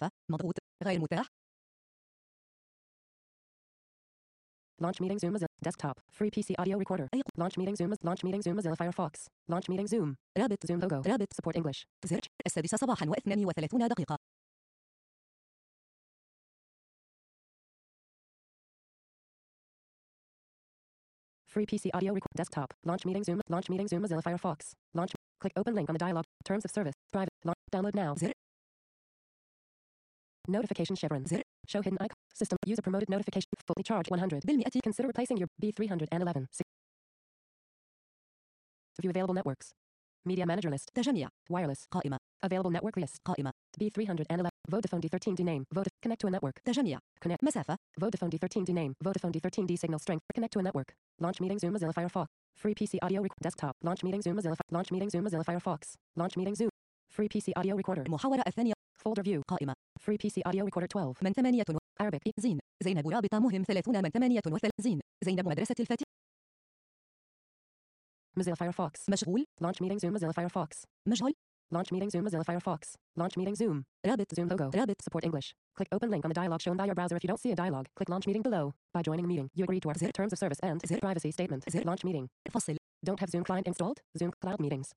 مسافة مضغوط غير متاح Launch meeting Zoom Mozilla desktop free PC audio recorder. أي Launch meeting Zoom launch meeting Zoom Mozilla Firefox. Launch meeting Zoom. رابط Zoom logo. رابط Support English. زر السادسة صباحا واثنان وثلاثون دقيقة Free PC audio record desktop. Launch meeting Zoom. Launch meeting Zoom Mozilla Firefox. Launch. Click open link on the dialog. Terms of service. Private. Launch. Download now. زر Notification chevron. زر Show hidden icon. System user promoted notification. Fully charged 100. بالمئة Consider replacing your B311. Six- View available networks. Media manager list. تجميع Wireless. قائمة Available network list. قائمة B311. Vodafone D13 D name. Vodafone. Connect to a network. تجميع Connect. مسافة Vodafone D13 D name. Vodafone D13 D signal strength. Connect to a network. Launch meeting Zoom Mozilla Firefox. Free PC audio rec- desktop. Launch meeting Zoom Mozilla. Launch meeting Zoom Mozilla Firefox. Launch meeting Zoom. Free PC audio recorder. المحاورة الثانية Folder view. قائمة Free PC audio recorder 12. من ثمانية و- Arabic. زين زينب رابط مهم ثلاثون من ثمانية وثلاثين زينب مدرسة الفتي Mozilla Firefox. مشغول Launch meeting Zoom Mozilla Firefox. مشغول Launch meeting Zoom Mozilla Firefox. Launch meeting Zoom. رابط Zoom logo. رابط Support English. Click open link on the dialog shown by your browser if you don't see a dialog. Click launch meeting below. By joining the meeting, you agree to our زر. terms of service and زر. privacy statement. زر. Launch meeting. فصل Don't have Zoom client installed? Zoom Cloud Meetings.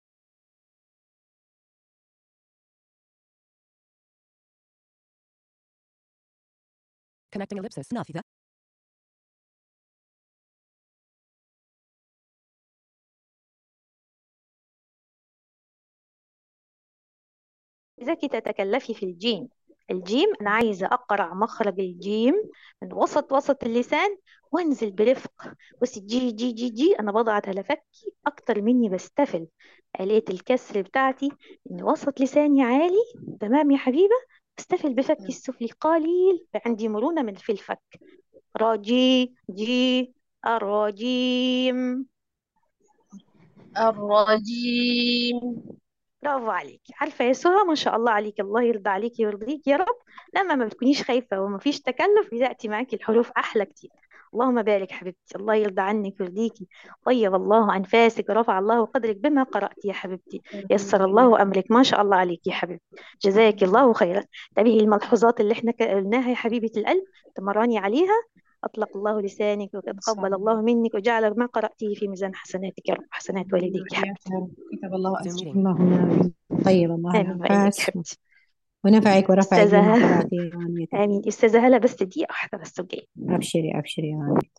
Connecting ellipsis. نافذة عايزاكِ تتكلفي في الجيم الجيم أنا عايزة أقرع مخرج الجيم من وسط وسط اللسان وانزل برفق بس جي جي جي جي أنا بضغط على فكي أكتر مني بستفل آلية الكسر بتاعتي إن وسط لساني عالي تمام يا حبيبة استفل بفكي السفلي قليل عندي مرونة من في الفك راجي جي الرجيم الرجيم برافو عليك عارفة يا سهى ما شاء الله عليك الله يرضى عليك ويرضيك يا رب لما ما بتكونيش خايفة وما فيش تكلف بتأتي معاكي الحروف أحلى كتير اللهم بارك حبيبتي الله يرضى عنك ويرضيكي طيب الله أنفاسك ورفع الله قدرك بما قرأت يا حبيبتي يسر الله أمرك ما شاء الله عليك يا حبيبتي جزاك الله خيرا انتبهي الملحوظات اللي احنا قلناها يا حبيبة القلب تمرني عليها أطلق الله لسانك وتقبل الله منك وجعل ما قرأتيه في ميزان حسناتك يا رب حسنات والديك يا حبيبتي كتب الله Zoom أجرك meeting. اللهم آمين طيب الله آمين وإياك الأنفاس حبيبتي ونفعك ورفعك أستاذة بما هلا قرأت يا غانية آمين أستاذة هلا بس دقيقة واحدة بس وجاي أبشري أبشري يا غانية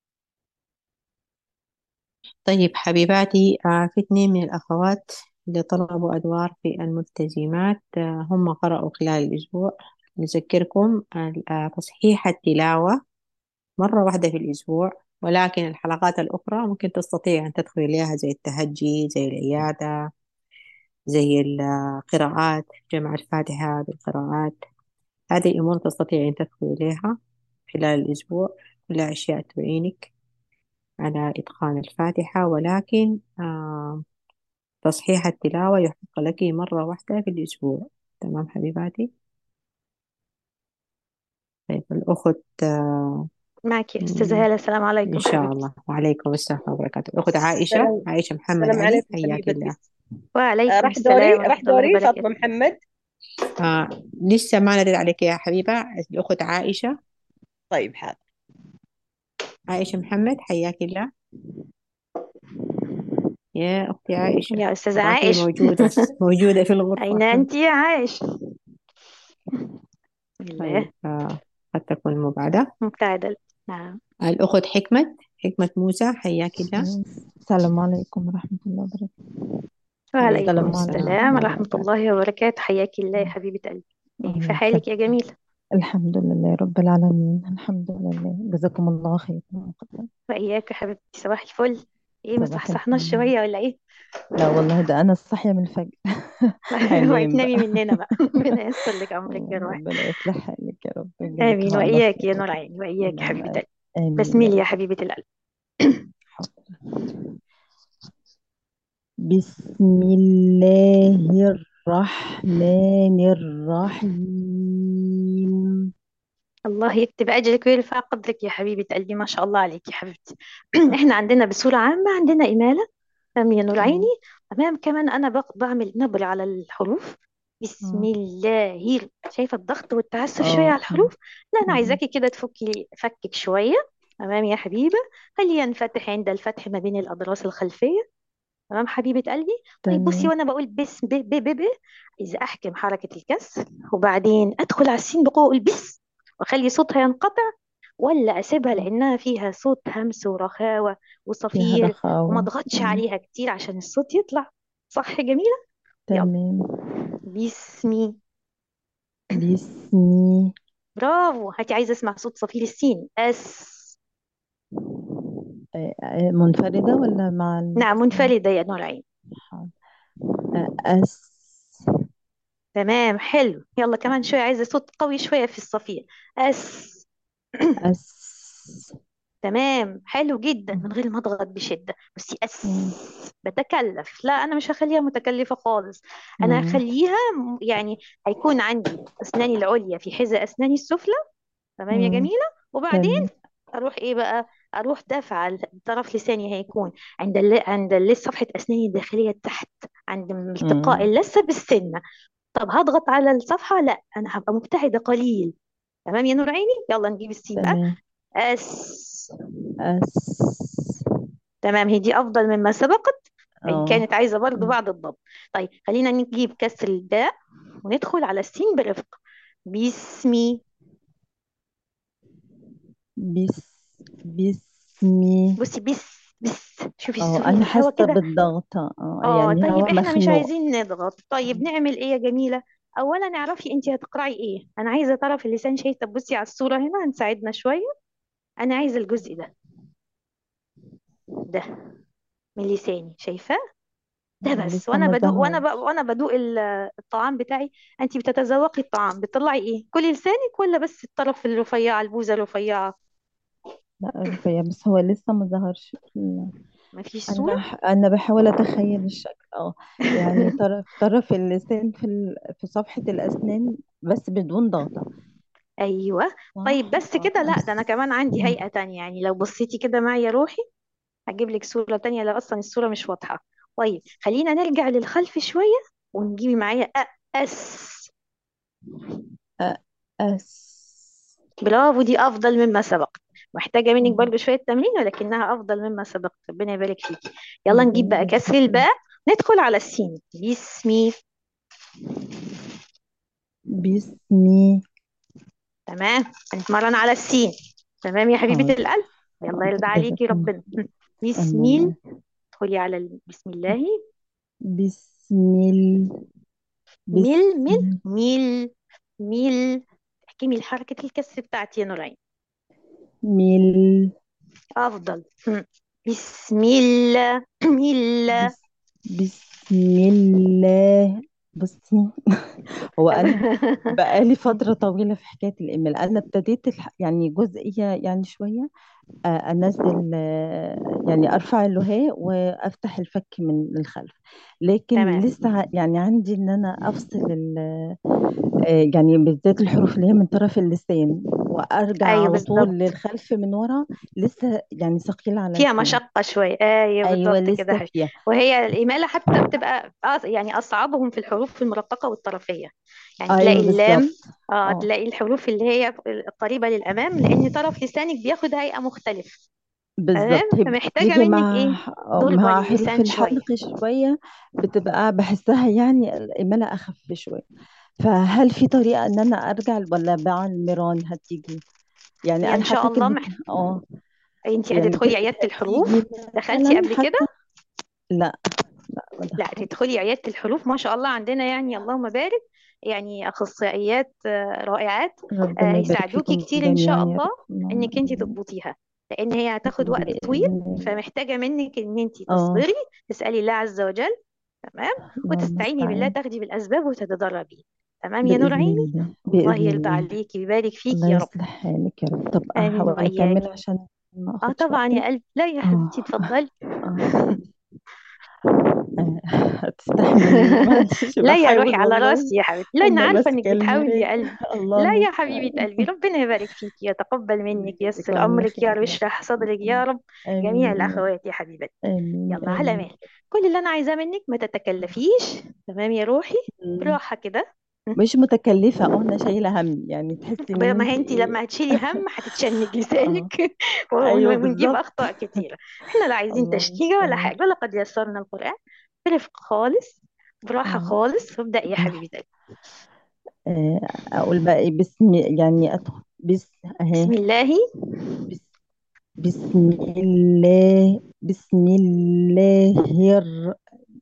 طيب حبيباتي آه، في اثنين من الأخوات اللي طلبوا أدوار في الملتزمات آه، هم قرأوا خلال الأسبوع نذكركم آه، تصحيح التلاوة مرة واحدة في الأسبوع ولكن الحلقات الأخرى ممكن تستطيع أن تدخل إليها زي التهجي زي العيادة زي القراءات جمع الفاتحة بالقراءات هذه الأمور تستطيع أن تدخل إليها خلال الأسبوع كلها أشياء تعينك على إتقان الفاتحة ولكن آه تصحيح التلاوة يحق لك مرة واحدة في الأسبوع تمام حبيباتي طيب الأخت آه معك يا أستاذة هلا السلام إن عليكم شاء حبيبتي الله وعليكم السلام وبركاته الأخت عائشة السلام عائشة محمد السلام علي عليكم حياك حبيبتي الله وعليكم آه، راح السلام دوري راح ورحمة الله دوري وبركاته فاطمة محمد آه لسه ما ندري عليك يا حبيبة الأخت عائشة طيب حاضر عائشة محمد حياك الله يا أختي عائشة يا أستاذة تراكي عائش موجودة موجودة في أين الغرفة أنت يا عائش بالله طيب آه قد تكون مبعدة مبتعدة نعم الأخت حكمة حكمة موسى حياك الله السلام عليكم ورحمة الله وبركاته وعليكم عليكم السلام السلام السلام ورحمة وبركاته الله وبركاته حياك الله يا حبيبة قلبي إيه في الله حالك يا يسلمك جميلة الحمد لله رب العالمين الحمد لله جزاكم الله خير وإياك يا حبيبتي صباح الفل إيه ما صباح صحصحناش الفل شوية ولا إيه لا والله ده أنا صاحية من الفجر اوعي حاليا تنامي بقى مننا بقى ربنا ييسر لك أمرك يا روحي ربنا يصلح حالك يا رب آمين ويجازيكم الله وإياك يا خير نور عيني وإياك يا حبيبة اللهم قلبي آمين بسمي يا لي يا رب حبيبة القلب حاضر بسم الله الرحمن الرحيم الله يكتب أجرك ويرفع قدرك يا حبيبة قلبي ما شاء الله عليك يا حبيبتي إحنا عندنا بصورة عامة عندنا إمالة تمام يا نور عيني تمام كمان أنا بق- بعمل نبر على الحروف بسم اه الله شايفة الضغط والتعسف شوية اه على الحروف لا أنا م- عايزاكي كده تفكي فكك شوية تمام يا حبيبة خليه ينفتح عند الفتح ما بين الأضراس الخلفية تمام حبيبة قلبي طيب بصي تمام وأنا بقول بس ب ب ب ب إذا أحكم حركة الكسر وبعدين أدخل على السين بقوة أقول بس وأخلي صوتها ينقطع ولا أسيبها اه لأنها فيها صوت همس ورخاوة فيها وصفير وما رخاوة اضغطش م. عليها كتير عشان الصوت يطلع صح جميلة يلا تمام بسمي باسمي برافو هاتي عايزة أسمع صوت صفير السين أس آه، آه، منفردة ولا مع نعم السين منفردة يا نور عين حاضر. آه، أس تمام حلو يلا كمان شوية عايزة صوت قوي شوية في الصفير أس أس تمام حلو جدا م. من غير ما اضغط بشدة بس أس م. بتكلف لا أنا مش هخليها متكلفة خالص أنا م. هخليها م- يعني هيكون عندي أسناني العليا في حذاء أسناني السفلى تمام يا م. جميلة وبعدين تمام أروح إيه بقى أروح دافعة طرف لساني هيكون عند الل... عند اللثة صفحة أسناني الداخلية تحت عند التقاء م. اللثة بالسنة طب هضغط على الصفحة لا أنا هبقى مبتعدة قليل تمام يا نور عيني يلا نجيب السين بقى تمام أس أس تمام هي دي أفضل مما سبقت وإن اه كانت عايزة برضو م. بعض الضبط طيب خلينا نجيب كسر الباء وندخل على السين برفق بسمي بس باسمي بصي بس بس شوفي اه السوري انا الهوا حاسة كده بالضغطة اه اه يعني طيب هو احنا مش مخنوق عايزين نضغط طيب نعمل ايه يا جميلة اولا اعرفي انت هتقرأي ايه انا عايزة طرف اللسان شيء طب بصي على الصورة هنا هنساعدنا شوية انا عايزة الجزء ده ده من لساني شايفاه ده اه بس لسه وانا ما بدوق وانا ب... ظهرش وانا بدوق ال- الطعام بتاعي انت بتتذوقي الطعام بتطلعي ايه كلي لسانك ولا بس الطرف الرفيع البوزة الرفيعة لا رفيع بس هو لسه ما ظهرش في ال- ما فيش انا صورة ح- انا بحاول اتخيل الشكل اه يعني طرف طرف اللسان في ال... في صفحة الاسنان بس بدون ضغطة ايوه طيب صح بس اه كده لا ده انا بس كمان عندي مم. هيئة تانية يعني لو بصيتي كده معايا يا روحي هجيب لك صورة تانية لو أصلا الصورة مش واضحة طيب خلينا نرجع للخلف شوية ونجيبي معايا أ أس أ- أس برافو دي أفضل مما سبق محتاجة منك مم. برضو شوية تمرين ولكنها أفضل مما سبق ربنا يبارك فيك يلا نجيب ربنا بقى يبارك كسر فيك الباء ندخل على السين بسمي باسمي تمام هنتمرن على السين تمام يا حبيبة حاضر القلب يلا حاضر يرضى عليكي جزاكم ربنا بسم الله ادخلي على ال- بسم الله بسم ال... ميل ميل بسم ميل ميل احكمي حركة الكسر بتاعتي يا نورين مل أفضل هم. بسم الله بسم الله بس بسم الله بصي هو انا بقالي فتره طويله في حكايه الايميل انا ابتديت الح... يعني جزئيه يعني شويه آه، انزل آه، يعني ارفع اللهاء وافتح الفك من الخلف لكن تمام لسه ع- يعني عندي ان انا افصل ال... آه، يعني بالذات الحروف اللي هي من طرف اللسان وارجع أيوه على طول بالظبط للخلف من ورا لسه يعني ثقيله على فيها لساني مشقة شوية أيوه ايوه بالظبط كده لسه حبيبي. فيها وهي الإمالة حتى بتبقى أص- يعني أصعبهم في الحروف المرققة والطرفية يعني ايوه تلاقي اللام بالظبط اه اه تلاقي الحروف اللي هي قريبة للأمام لأن طرف لسانك بياخد هيئة مختلفة تمام بالظبط هي فمحتاجة بتيجي منك مع إيه آه، ضربة مع حروف للسان شوية الحلق شويه بتبقى بحسها يعني الإمالة أخف شوية فهل في طريقة إن أنا أرجع ولا مع الميران هتيجي يعني هي أنا إن شاء حطيت الله المك... مح... اه أنت يعني هتدخلي بصي عيادة هتيجي الحروف دخلتي مثلا قبل كده حتى لا لا ما لا دخلت تدخلي عيادة الحروف ما شاء الله عندنا يعني اللهم بارك يعني أخصائيات آه، رائعات آه، ربنا يبارك هيساعدوكي فيكم كتير إن جميعا شاء يا الله رب اللهم إنك أنت آمين تضبطيها لأن هي هتاخد وقت طويل بإذن الله فمحتاجة منك إن أنت اه تصبري تسألي الله عز وجل تمام الله وتستعيني بالله المستعان تاخدي بالأسباب وتتدربي تمام يا نور بإذن عيني الله الله بإذن يرضى الله عليكي ويبارك فيكي الله يا رب يصلح حالك يا رب طب آمين أحاول أكمل وإياكي عشان ما اه أخدش طبعا يا وقتك قلبي لا يا اه حبيبتي اتفضلي اه آه، تستحملي معلش لا يا روحي بحاول على والله راسي يا حبيبتي لا انا أنا عارفه انك ماسكة بتحاولي يا المراية قلبي الله لا يا المستعان حبيبه قلبي ربنا يبارك فيك يتقبل منك جزاك ييسر الله امرك يا خير رب يا يشرح صدرك يا رب آمين جميع يا رب الاخوات يا حبيبتي آمين يلا على آمين مال كل اللي انا عايزاه منك ما تتكلفيش تمام يا روحي مم. براحه كده مش متكلفة اه أنا شايلة هم يعني تحسي إن ما أنت هي انت إيه لما هتشيلي هم هتتشنج اه لسانك أيوه ون- ونجيب بالظبط اخطاء كتيره احنا لا عايزين الله تشكيله ولا المستعان حاجه ولقد يسرنا القران برفق خالص براحه اه خالص وابدا يا حبيبي قلبي آه، أقول بقى إيه بسم يعني أدخل بس أهي بسم الله بس بسم الله بسم الله الر...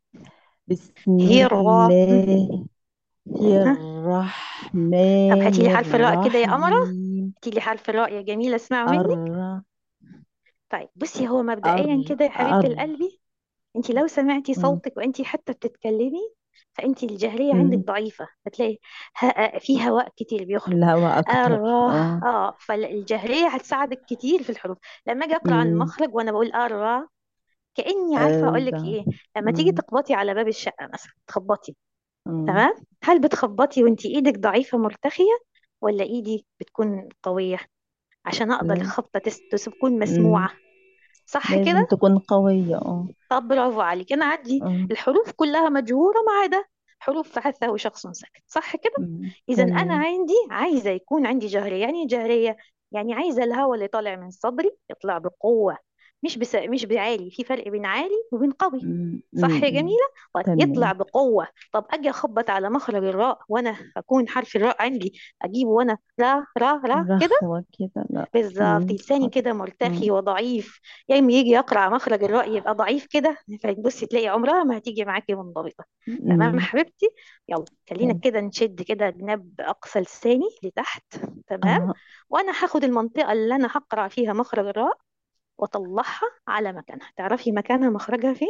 بسم هي الراء الله ها طب الرحمن هاتي لي حرف الراء كده يا قمره الرحيم هاتي لي حرف الراء يا جميله اسمعوا مني الر طيب بصي هو مبدئيا الر كده يا حبيبه الر القلب انت لو سمعتي مم. صوتك وانت حتى بتتكلمي فانت الجهريه عندك مم. ضعيفه هتلاقي ه- في هواء كتير بيخرج الهواء أكتر الراء اه اه فالجهريه هتساعدك كتير في الحروف لما اجي اقرا عن مم. المخرج وانا بقول الراء كاني عارفه اقول لك ده ايه لما تيجي مم. تخبطي على باب الشقه مثلا تخبطي مم. تمام هل بتخبطي وانت ايدك ضعيفه مرتخيه ولا ايدي بتكون قويه عشان اقدر لا- الخبطه تس- تس- تكون مم. مسموعه صح لازم كده تكون قوية اه طب برافو عليك انا عندي مم. الحروف كلها مجهوره ما عدا حروف فحثه وشخص ساكت صح كده مم. اذا انا تمام عندي عايزه يكون عندي جهريه يعني إيه جهريه يعني عايزه الهواء اللي طالع من صدري يطلع بقوه مش بس مش بعالي في فرق بين عالي وبين قوي مم. صح يا مم. جميله طيب يطلع تمام بقوه طب اجي اخبط على مخرج الراء وانا اكون حرف الراء عندي اجيبه وانا لا را را كده رخوة كده لا بالظبط مم. لساني حاضر كده مم. مرتخي وضعيف يعني يجي يقرأ مخرج الراء يبقى ضعيف كده فتبصي تلاقي عمرها ما هتيجي معاكي منضبطة تمام يا مم. حبيبتي يلا خلينا تمام كده نشد كده جناب أقصى لساني لتحت تمام اه وأنا هاخد المنطقة اللي أنا هقرأ فيها مخرج الراء وأطلعها على مكانها تعرفي مكانها مخرجها فين؟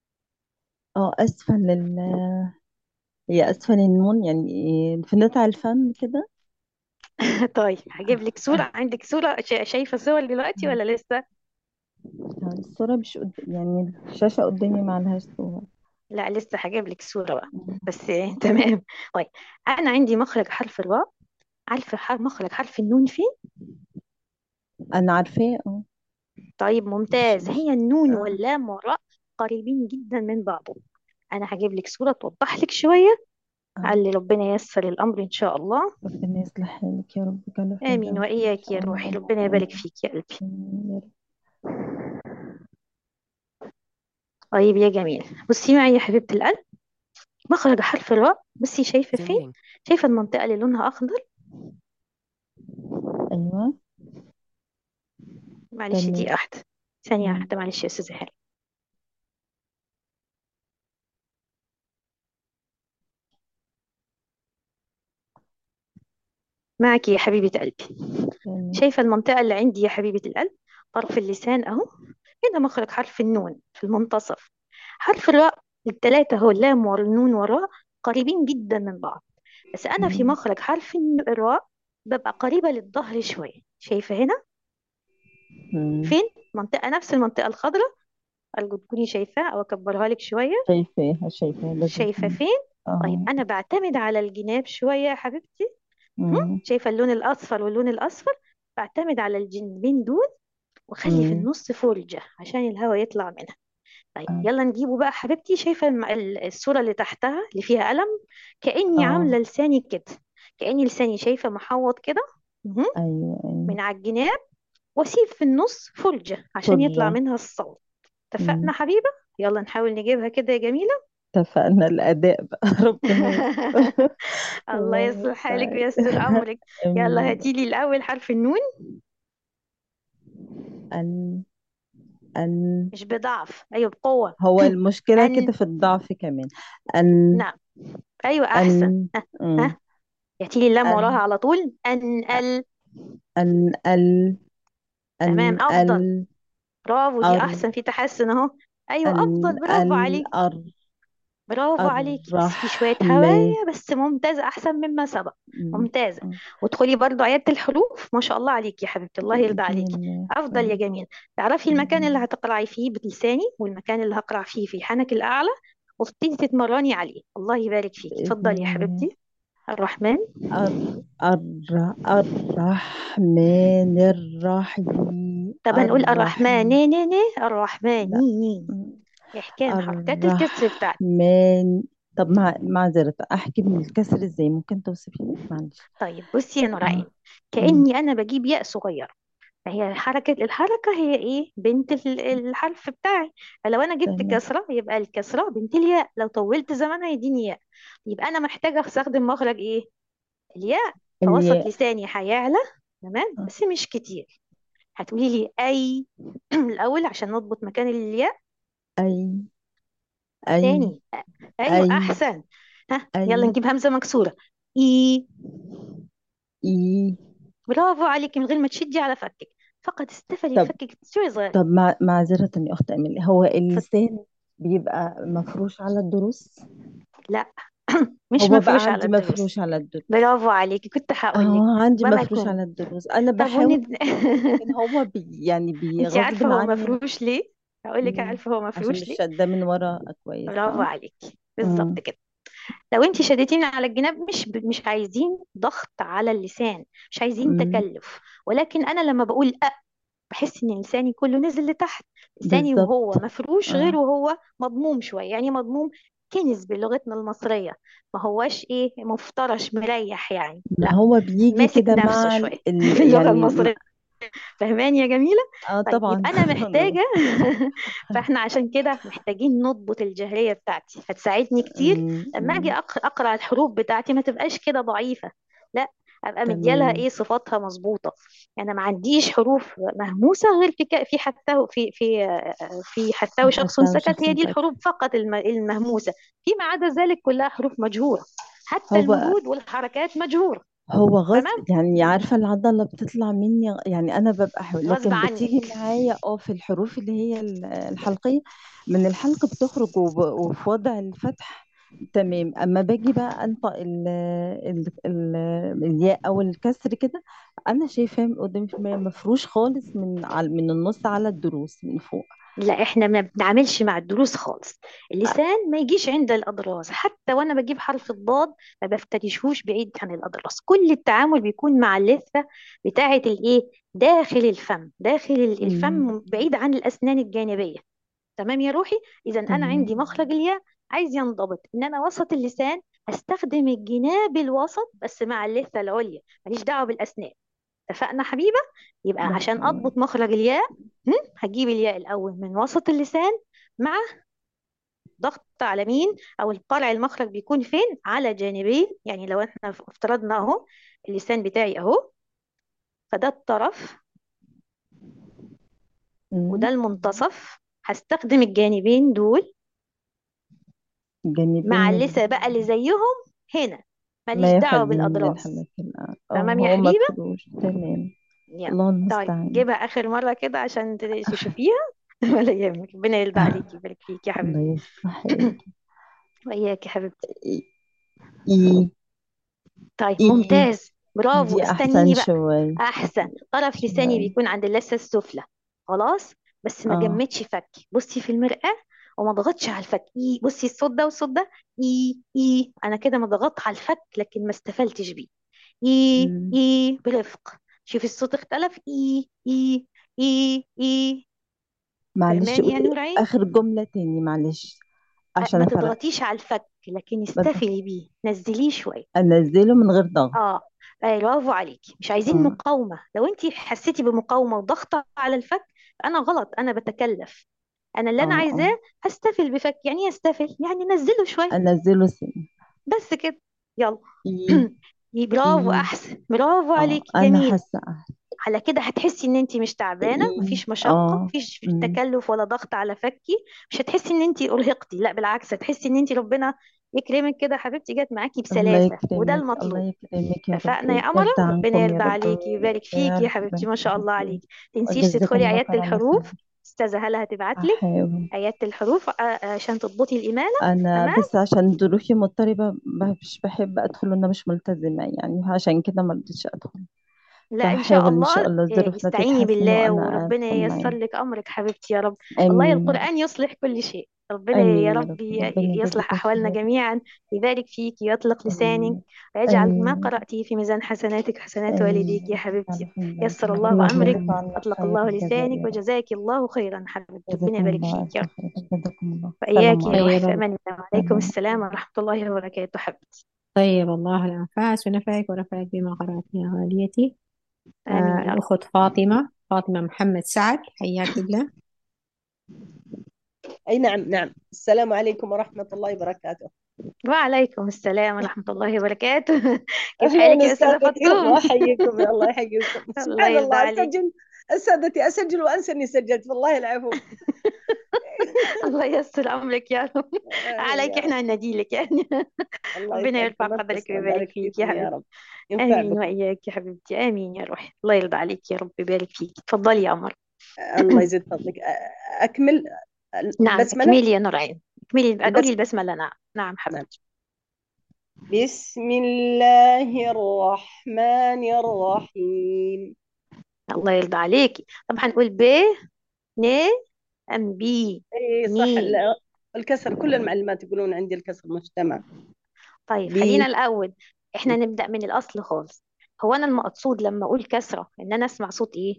اه أسفل ال هي أسفل النون يعني في نتع الفم كده طيب هجيب لك صورة عندك صورة شا- شايفة صور دلوقتي ولا لسه؟ الصورة مش قد... يعني الشاشة قدامي ما لهاش صورة لا لسه هجيب لك صورة بقى مم. بس تمام طيب أنا عندي مخرج حرف الراء عارفة حرف مخرج حرف النون فين؟ أنا عارفاه اه طيب مش ممتاز مش هي النون اه واللام والراء قريبين جدا من بعضهم أنا هجيب لك صورة توضح لك شوية اه على اللي ربنا ييسر الأمر إن شاء الله ربنا يصلح حالك يا رب كله خير آمين يا رب إن وإياك شاء يا روحي الله ربنا يبارك آمين فيك يا قلبي آمين يا رب طيب يا جميل بصي معي يا حبيبة القلب مخرج حرف الراء بصي شايفة Zoom فين؟ meeting. شايفة المنطقة اللي لونها أخضر أيوه معلش تمام دي واحدة ثانية مم. واحدة معلش يا أستاذة هلا معك يا حبيبة قلبي تمام شايفة المنطقة اللي عندي يا حبيبة القلب طرف اللسان أهو هنا مخرج حرف النون في المنتصف حرف الراء التلاتة هو اللام والنون والراء قريبين جدا من بعض بس أنا في مم. مخرج حرف الن- الراء ببقى قريبة للظهر شوية شايفة هنا مم. فين منطقة نفس المنطقة الخضراء أرجو تكوني شايفاها أو أكبرها لك شوية شايفاها شايفاها لازم شايفة مم. فين طيب اه أنا بعتمد على الجناب شوية يا حبيبتي هم؟ مم. شايفة اللون الأصفر واللون الأصفر بعتمد على الجنبين دول وخلي في مم. النص فرجة عشان الهواء يطلع منها طيب اه يلا نجيبه بقى حبيبتي شايفة الم- ال- الصورة اللي تحتها اللي فيها قلم كأني اه عاملة لساني كده كأني لساني شايفة محوط كده مهم. أيوه أيوه من على الجناب واسيب في النص فرجة عشان يطلع فرجة منها الصوت اتفقنا مم. حبيبة يلا نحاول نجيبها كده يا جميلة اتفقنا الأداء بقى ربنا يستر الله الله يصلح حالك المستعان وييسر أمرك يلا آمين هاتيلي الأول حرف النون ال ال مش بضعف أيوة بقوة هو المشكلة أن كده في الضعف كمان ال نعم أيوة أحسن ال ها مم. ها هاتيلي اللام وراها ال على طول أن ال ال ال تمام ال أفضل ال برافو دي أر أحسن في تحسن أهو أيوة أفضل ال برافو عليك الأر برافو عليكي بس في شوية هواية الرحمن بس ممتازة أحسن مما سبق م- ممتازة م. وادخلي برضو عيادة الحروف ما شاء الله عليكي يا حبيبتي الله يرضى بإذن عليكي الله أفضل يا رب جميل تعرفي المكان اللي م- هتقرأي فيه بلساني والمكان اللي هقرأ فيه في حنك الأعلى وتبتدي تتمرني عليه الله يبارك فيكي بإذن اتفضلي يا الله حبيبتي الرحمن الر الر الرحمن الرحيم طب هنقول الرحمن الرحيم ني ني ني لا الرحمن م. إحكام حركات الكسر بتاعتي الرحمن طب مع معذرة أحكي من الكسر إزاي ممكن توصفي لي معلش طيب بصي يا نورعين آه. م. كأني أنا بجيب ياء صغيرة فهي حركة الحركة هي إيه بنت ال- الحرف بتاعي فلو أنا جبت تمام كسرة يبقى الكسرة بنت الياء لو طولت زمنها يديني ياء يبقى أنا محتاجة أستخدم مخرج إيه الياء فوسط اللي لساني هيعلى تمام آه. بس مش كتير هتقولي لي أي الأول عشان نضبط مكان الياء أي أي تاني أيوة أي أحسن ها يلا أي نجيب همزة مكسورة إي إي برافو عليكي من غير ما تشدي على فكك فقط استفلي طب فكك شوي صغير طب مع معذرة يا أخت أمل هو ف... اللسان بيبقى مفروش على الدروس لا مش هو بقى مفروش على عندي الدروس مفروش على الدروس برافو عليكي كنت هقول لك اه عندي ربما مفروش يكون على الدروس أنا طب بحاول وند... لكن هو بي يعني بي انت عارفة غصب هو عني مفروش ليه هقول لك مم. عارفة هو عشان مفروش مش ليه شادة من ورا كويس برافو صح؟ عليكي بالظبط مم. كده لو انت شديتيني على الجناب مش ب... مش عايزين ضغط على اللسان مش عايزين مم. تكلف ولكن انا لما بقول أ بحس ان لساني كله نزل لتحت لساني بالظبط وهو مفروش غير اه وهو مضموم شويه يعني مضموم كنز بلغتنا المصريه ما هواش ايه مفترش مريح يعني ما لا هو بيجي ماسك كده نفسه مع شويه ال... ال... باللغه يعني المصريه فهماني يا جميله اه طيب طبعا يبقى انا محتاجه فاحنا عشان كده محتاجين نضبط الجهريه بتاعتي هتساعدني كتير مم. لما اجي مم. أق- اقرا الحروف بتاعتي ما تبقاش كده ضعيفه لا ابقى مديالها تمام ايه صفاتها مظبوطه انا ما عنديش حروف مهموسه غير في ك- في حتى في في في حتى شخص حتى سكت وشخص هي دي سكت الحروف فقط الم- المهموسه فيما عدا ذلك كلها حروف مجهوره حتى هو المدود والحركات مجهوره هو غصب تمام يعني عارفة العضلة بتطلع مني يعني أنا ببقى حلو غصب لكن بتيجي عنك معايا اه في الحروف اللي هي ال- الحلقية من الحلق بتخرج وب- وفي وضع الفتح تمام أما باجي بقى أنطق ال ال ال الياء أو الكسر كده أنا شايفاه من قدامي في المية مفروش خالص من على من النص على الضروس من فوق لا احنا ما بنعملش مع الدروس خالص اللسان ما يجيش عند الأضراس حتى وانا بجيب حرف الضاد ما بفترشهوش بعيد عن الأضراس كل التعامل بيكون مع اللثة بتاعة الايه داخل الفم داخل ال- مم. الفم بعيد عن الأسنان الجانبية تمام يا روحي إذا أنا عندي تمام مخرج الياء عايز ينضبط إن أنا وسط اللسان هستخدم الجناب الوسط بس مع اللثة العليا ماليش دعوة بالأسنان اتفقنا حبيبة يبقى ده عشان تمام أضبط مخرج الياء هم، هجيب الياء الأول من وسط اللسان مع ضغط على مين أو القرع المخرج بيكون فين على جانبين يعني لو احنا افترضنا أهو اللسان بتاعي أهو فده الطرف وده مم. المنتصف هستخدم الجانبين دول مع جانبين اللثة بقى اللي زيهم هنا ما ماليش دعوة يخليه من بالأضراس الحلقة الآن اه تمام يا هو حبيبة مفروش تمام يلا الله طيب المستعان جيبها آخر مرة كده عشان تشوفيها ولا يهمك ربنا يرضى عليكي يبارك فيك يا حبيبتي الله يصلح حالك وإياك يا حبيبتي إي إي طيب إي ممتاز برافو دي أحسن استنيني بقى شوي أحسن طرف لساني شوي بيكون عند اللثة السفلى خلاص بس ما اه جمدش فكي بصي في المرآة وما ضغطش على الفك إي بصي الصوت ده والصوت ده إي إي أنا كده ما ضغطت على الفك لكن ما استفلتش بيه إي مم. إي برفق شوفي الصوت اختلف إي إي إي إي معلش فهماني يا قولي نور عين آخر جملة تاني معلش أ- عشان ما أفرق تضغطيش على الفك لكن ما ت- استفلي بيه نزليه شوية أنزله من غير ضغط اه آه، برافو عليكي مش عايزين اه مقاومة لو انت حسيتي بمقاومة وضغطة على الفك انا غلط انا بتكلف انا اللي انا اه اه عايزاه هستفل بفك يعني ايه استفل يعني نزله شوية أنزله سن بس كده يلا إي برافو إي احسن برافو اه عليكي أنا جميل حاسة أحسن على كده هتحسي ان انت مش تعبانة إي مفيش مشقة اه مفيش مم. تكلف ولا ضغط على فكي مش هتحسي ان انت ارهقتي لا بالعكس هتحسي ان انت ربنا يكرمك كده حبيبتي جت معاكي الله بسلاسة وده يكرمك الله المطلوب يكرمك يا رب اتفقنا يا قمرة ويرضى ربنا عنكم يا يرضى رب عليكي ويبارك يا فيكي يا رب حبيبتي ما شاء الله حبيبتي عليكي تنسيش وجزاكم تدخلي الله عيادة خير على الحروف سنة استاذة هلا هتبعت لك هحاول آيات الحروف آه، عشان تضبطي الإمالة انا تمام بس عشان ظروفي مضطربة ب- مش بحب ادخل وانا مش ملتزمة يعني عشان كده ما رضيتش ادخل لا إن شاء فهحاول ان الله شاء الله آه، الظروف ما استعيني تتحسن بالله وانا وربنا ادخل ييسر معاك لك أمرك حبيبتي يا رب والله امين يا رب القرآن يصلح كل شيء ربنا يا امين يا رب رب ي- ربنا يصلح يجازيك أحوالنا خير جميعا يبارك فيك ويطلق لسانك امين ويجعل ما امين قرأتيه في ميزان حسناتك وحسنات والديك يا امين على حبيبتي حين يسر الله الله الله أمرك يرضى عنا أطلق خير الله الجزاء لسانك يا رب وجزاك الله خيرا حبيبتي ربنا جزاكم يبارك الله فيك يا رب ألف خير جزاكم الله وإياك السلام يا روحي عليكم في طيب أمان الله وعليكم السلام السلام ورحمة الله وبركاته حبيبتي طيب الله الأنفاس ونفعك ونفعك بما قرأت يا غاليتي آمين آه يا رب الأخت فاطمة فاطمة محمد سعد حياك الله أي نعم نعم السلام عليكم ورحمة الله وبركاته وعليكم السلام ورحمة الله وبركاته كيف أهلا حالك يا أستاذة أستاذتي الله فاطمة يحييكم الله يحييكم الله سبحان يرضى الله عليك أسجل أستاذتي أسجل وأنسى إني سجلت والله العفو الله ييسر أمرك يا رب آمين عليك يا رب احنا هنديلك يعني الله ربنا يسعدكم يرفع قدرك تسلم ويبارك بارك فيك يا فيكم يا حبيبتي رب ينفع آمين بكم وإياك يا حبيبتي آمين يا روحي الله يرضى عليك يا رب يبارك فيك تفضلي يا عمر الله يزيد فضلك أكمل نعم البسملة اكملي يا نورعين اكملي قولي البسملة البسملة نعم نعم نعم حبيبتي بسم الله الرحمن الرحيم الله يرضى عليكي طب هنقول ب ن أم بي اي صح ني ال- الكسر كل المعلمات يقولون عندي الكسر مجتمع طيب خلينا بي الأول احنا نبدأ من الأصل خالص هو أنا المقصود لما أقول كسرة إن أنا أسمع صوت إيه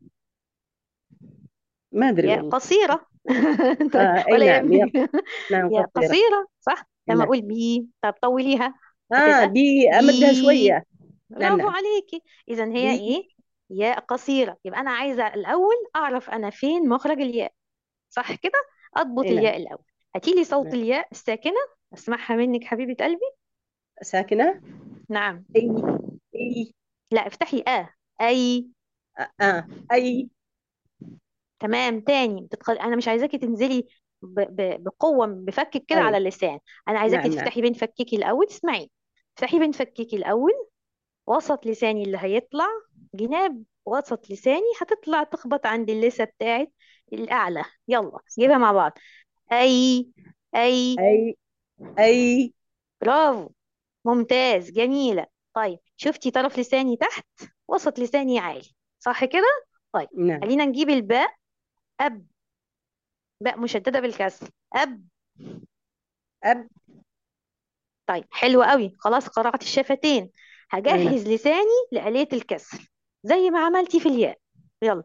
ما ادري يا والله قصيرة آه اي ولا نعم يا يهمك نعم يا قصيرة قصيرة صح لما نعم أقول بي طب طوليها اه هتبقى بي امدها بي شوية نعم برافو نعم عليكي إذا هي بي إيه ياء قصيرة يبقى أنا عايزة الأول أعرف أنا فين مخرج الياء صح كده أضبط اي نعم الياء الأول هاتيلي صوت نعم الياء الساكنة أسمعها منك حبيبة قلبي ساكنة نعم اي اي لا افتحي آه أي اه آه، اي تمام تاني بتتخ... انا مش عايزاكي تنزلي ب... ب... بقوه بفكك كده على اي اللسان انا عايزاكي نعم نعم تفتحي بين فكيكي الاول اسمعي افتحي بين فكيكي الاول وسط لساني اللي هيطلع جناب وسط لساني هتطلع تخبط عند اللثه بتاعت الاعلى يلا جيبها مع بعض اي اي اي اي برافو ممتاز جميله طيب شفتي طرف لساني تحت وسط لساني عالي صح كده طيب نعم خلينا نجيب الباء اب باء مشدده بالكسر اب اب طيب حلو قوي خلاص قرعت الشفتين اي نعم هجهز لساني لآلية الكسر زي ما عملتي في الياء يلا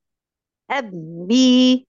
أبي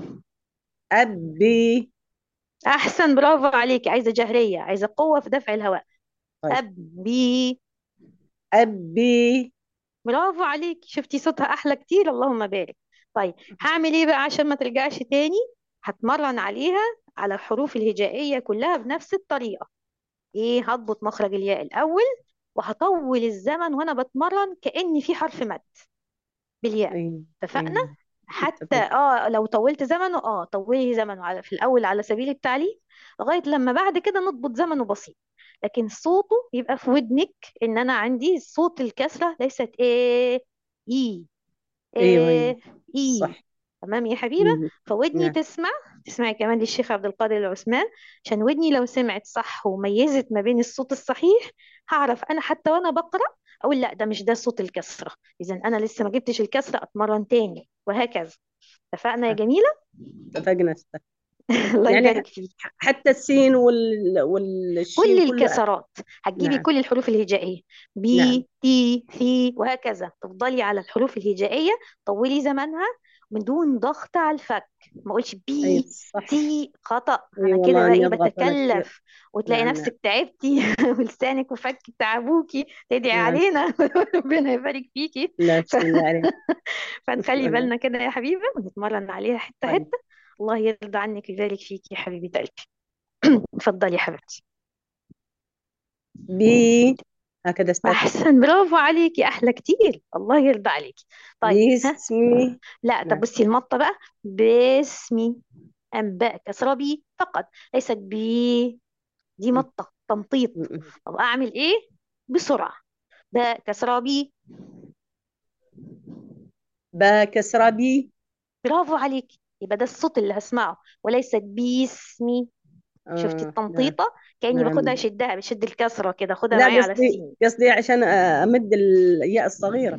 ابي أحسن برافو عليك عايزة جهرية عايزة قوة في دفع الهواء طيب أبي ابي برافو عليك شفتي صوتها أحلى كتير اللهم بارك طيب هعمل إيه بقى عشان ما ترجعش تاني هتمرن عليها على الحروف الهجائية كلها بنفس الطريقة إيه هضبط مخرج الياء الأول وهطول الزمن وأنا بتمرن كأني في حرف مد بالياء اي اي اتفقنا نعم حتى اتفقنا اه لو طولت زمنه اه طولي زمنه على في الاول على سبيل التعليم لغايه لما بعد كده نضبط زمنه بسيط لكن صوته يبقى في ودنك ان انا عندي صوت الكسره ليست ايه اي ايوه ايوه ايه اي صح تمام يا حبيبه مم. فودني نعم تسمع تسمعي كمان للشيخ عبد القادر العثمان عشان ودني لو سمعت صح وميزت ما بين الصوت الصحيح هعرف انا حتى وانا بقرا اقول لا ده مش ده صوت الكسره اذا انا لسه ما جبتش الكسره اتمرن تاني وهكذا اتفقنا يا جميله اتفقنا استاذ الله يعني يبارك فيك حتى السين وال... كل والشين كله الكسرات هتجيبي نعم كل الحروف الهجائيه نعم بي تي ثي وهكذا تفضلي على الحروف الهجائيه طولي زمنها من دون ضغط على الفك ما اقولش اي بي صح تي خطأ اي انا والله كده بقى اني ايه اضغط انا كثير بتكلف وتلاقي نعم نعم نفسك تعبتي ولسانك وفكك تعبوكي تدعي نعم علينا ربنا يبارك فيكي لا ف... بسم الله عليك فنخلي نعم بالنا كده يا حبيبه ونتمرن عليها حته طيب حته الله يرضى عنك ويبارك فيكي يا حبيبه قلبي اتفضلي يا حبيبتي بي هكذا استاذ احسن برافو عليكي احلى كتير الله يرضى عليكي طيب ها باسمي لا طب نعم بصي المطه بقى باسمي انباء كسره بي فقط ليست بي دي م- مطه تمطيط م- م. طب اعمل ايه بسرعه باء كسره بي با كسرة بي برافو عليك يبقى ده الصوت اللي هسمعه وليس باسمي شفتي آه نعم التنطيطة كأني باخدها نعم شدها بشد الكسرة كده خدها لا معايا على قصدي السين قصدي عشان أمد الياء الصغيرة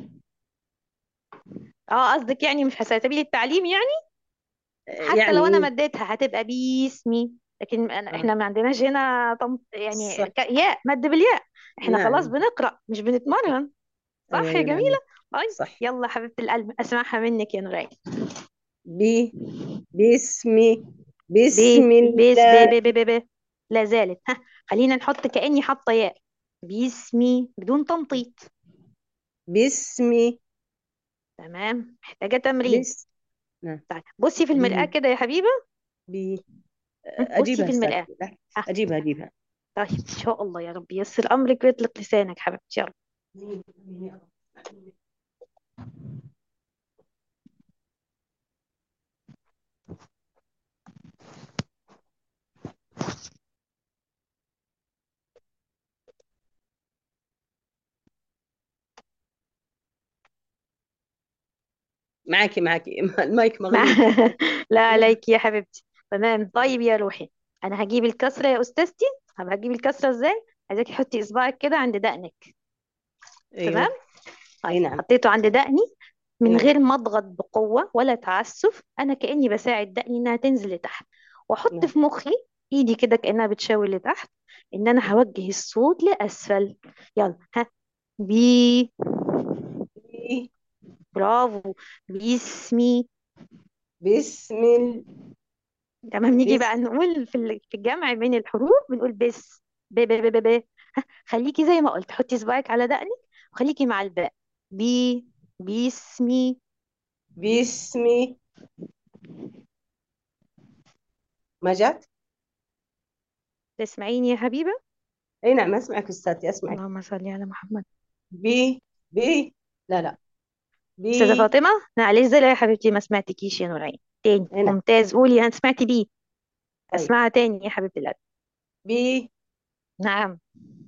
اه قصدك يعني مش على سبيل التعليم يعني حتى لو انا يعني مديتها هتبقى باسمي لكن أنا آه احنا ما عندناش هنا طم... يعني صح ك... ياء مد بالياء احنا خلاص نعم بنقرأ مش بنتمرن صح أيوة يا أيوة جميلة نعم طيب صح يلا حبيبة القلب اسمعها منك يا نوران بي باسمي ب بسم بس ب الله ب ب ب ب لا زالت ها خلينا نحط كأني حاطة ياء باسمي بدون تنطيط باسمي تمام محتاجة تمرين بس نعم طيب بصي في المرآة بي كده يا حبيبة بي م، بصي أجيبها في المرآة استاذ لا ها أجيبها أجيبها طيب ان شاء الله يا رب يسر امرك ويطلق لسانك حبيبتي يلا معاكي معاكي المايك مع... مغلوب لا عليك يا حبيبتي تمام طيب يا روحي انا هجيب الكسرة يا استاذتي هبقى هجيب الكسرة ازاي عايزاكي تحطي اصبعك كده عند دقنك تمام أيوه أي طيب نعم حطيته عند دقني من أيوه غير ما اضغط بقوة ولا تعسف انا كأني بساعد دقني انها تنزل لتحت واحط نعم في مخي ايدي كده كأنها بتشاور لتحت ان انا هوجه الصوت لاسفل يلا ها بي بي برافو باسمي بسم ال... تمام نيجي بس بقى نقول في ال- في الجمع بين الحروف بنقول بس ب ب ب ب ب ها، خليكي زي ما قلت حطي صباعك على دقنك وخليكي مع الباء بي باسمي باسمي ما جات تسمعيني يا حبيبة أي نعم أسمعك أستاذتي أسمعك اللهم صل على محمد بي بي لا لا استاذة بي فاطمة معلش زي يا حبيبتي ما سمعتكيش يا نورين تاني أي نعم ممتاز قولي انا سمعت بيه طيب اسمعها تاني يا حبيبة القلب بي نعم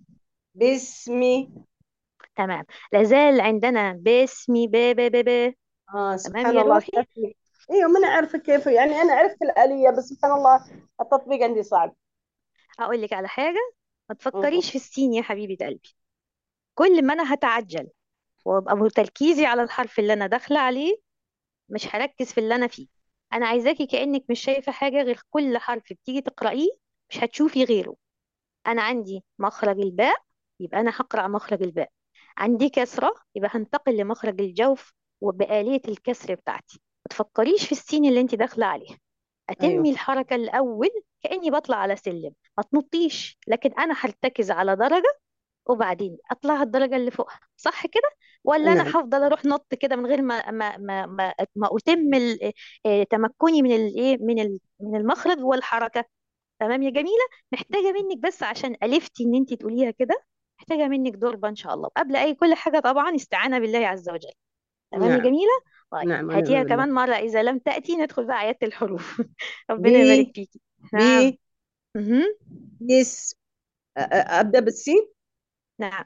باسمي تمام لازال عندنا باسمي ب ب ب ب آه تمام سبحان يا الله روحي استاذتي ايوه ما انا عارفه كيف يعني انا عرفت الآلية بس سبحان الله التطبيق عندي صعب اقول لك على حاجة ما م- تفكريش في السين يا حبيبة قلبي كل ما انا هتعجل وابقى تركيزي على الحرف اللي انا داخله عليه مش هركز في اللي انا فيه انا عايزاكي كأنك مش شايفة حاجة غير كل حرف بتيجي تقرأيه مش هتشوفي غيره انا عندي مخرج الباء يبقى انا هقرأ مخرج الباء عندي كسرة يبقى هنتقل لمخرج الجوف وبآلية الكسر بتاعتي ما تفكريش في السين اللي انت داخله عليه اتمي ايوه الحركة الاول كأني بطلع على سلم ما تنطيش لكن انا هرتكز على درجة وبعدين اطلع الدرجه اللي فوقها صح كده ولا انا نعم هفضل اروح نط كده من غير ما ما ما ما, ما اتم ال- آه، تمكني من الايه من ال- من المخرج والحركه تمام يا جميله محتاجه منك بس عشان الفتي ان انت تقوليها كده محتاجه منك ضربه ان شاء الله قبل اي كل حاجه طبعا استعانه بالله عز وجل تمام يا نعم جميله طيب نعم ونعم هاتيها بالله كمان مره اذا لم تاتي ندخل بقى ايات الحروف ربنا بي يبارك فيكي نعم بي مهم. بس أ- أ- أبدأ بالسين نعم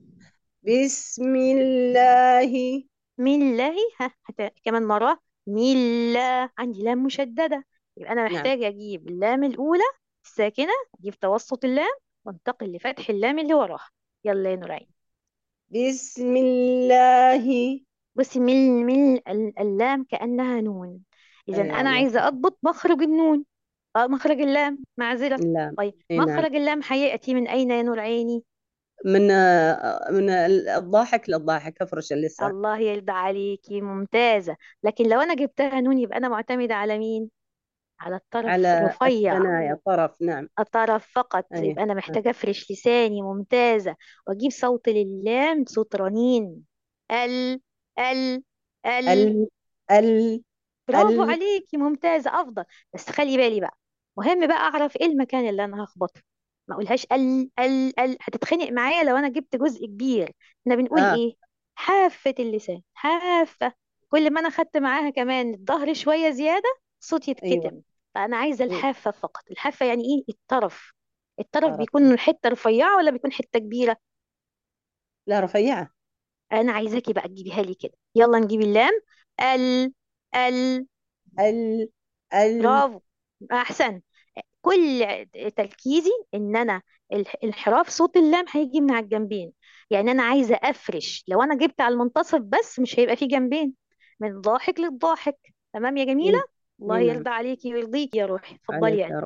بسم الله مله ها هت... كمان مرة مله عندي لام مشددة يبقى أنا نعم محتاجة أجيب اللام الأولى الساكنة أجيب توسط اللام وانتقل لفتح اللام اللي وراها يلا يا نورين بسم الله بصي مل مل ال- اللام كأنها نون إذا ايوه أنا الله عايزة أضبط مخرج النون أه مخرج اللام معذرة اللام طيب اي نعم مخرج اللام هيأتي من أين يا نور عيني من آه، من الضاحك للضاحك افرش اللسان الله يرضى عليكي ممتازة لكن لو أنا جبتها نون يبقى أنا معتمدة على مين على الطرف على الرفيع الثنايا طرف نعم الطرف فقط اي يبقى أنا محتاجة أفرش لساني ممتازة وأجيب صوت للام صوت رنين ال ال ال ال ال برافو ال عليكي ممتازة أفضل بس خلي بالي بقى مهم بقى أعرف إيه المكان اللي أنا هخبطه ما أقولهاش ال ال ال هتتخنق معايا لو أنا جبت جزء كبير احنا بنقول اه إيه حافة اللسان حافة كل ما أنا خدت معاها كمان الظهر شوية زيادة صوت ايوه يتكتم فأنا عايزة إيه. الحافة فقط الحافة يعني إيه الطرف الطرف طرف بيكون حتة رفيعة ولا بيكون حتة كبيرة لا رفيعة أنا عايزاكي بقى تجيبيها لي كده يلا نجيب اللام ال ال ال ال برافو احسن كل تركيزي ان انا الح- انحراف صوت اللام هيجي من على الجنبين يعني انا عايزه افرش لو انا جبت على المنتصف بس مش هيبقى فيه جنبين من ضاحك للضاحك تمام يا جميله إيه الله إيه نعم يرضى عليكي ويرضيكي يا روحي اتفضلي عليك يا يا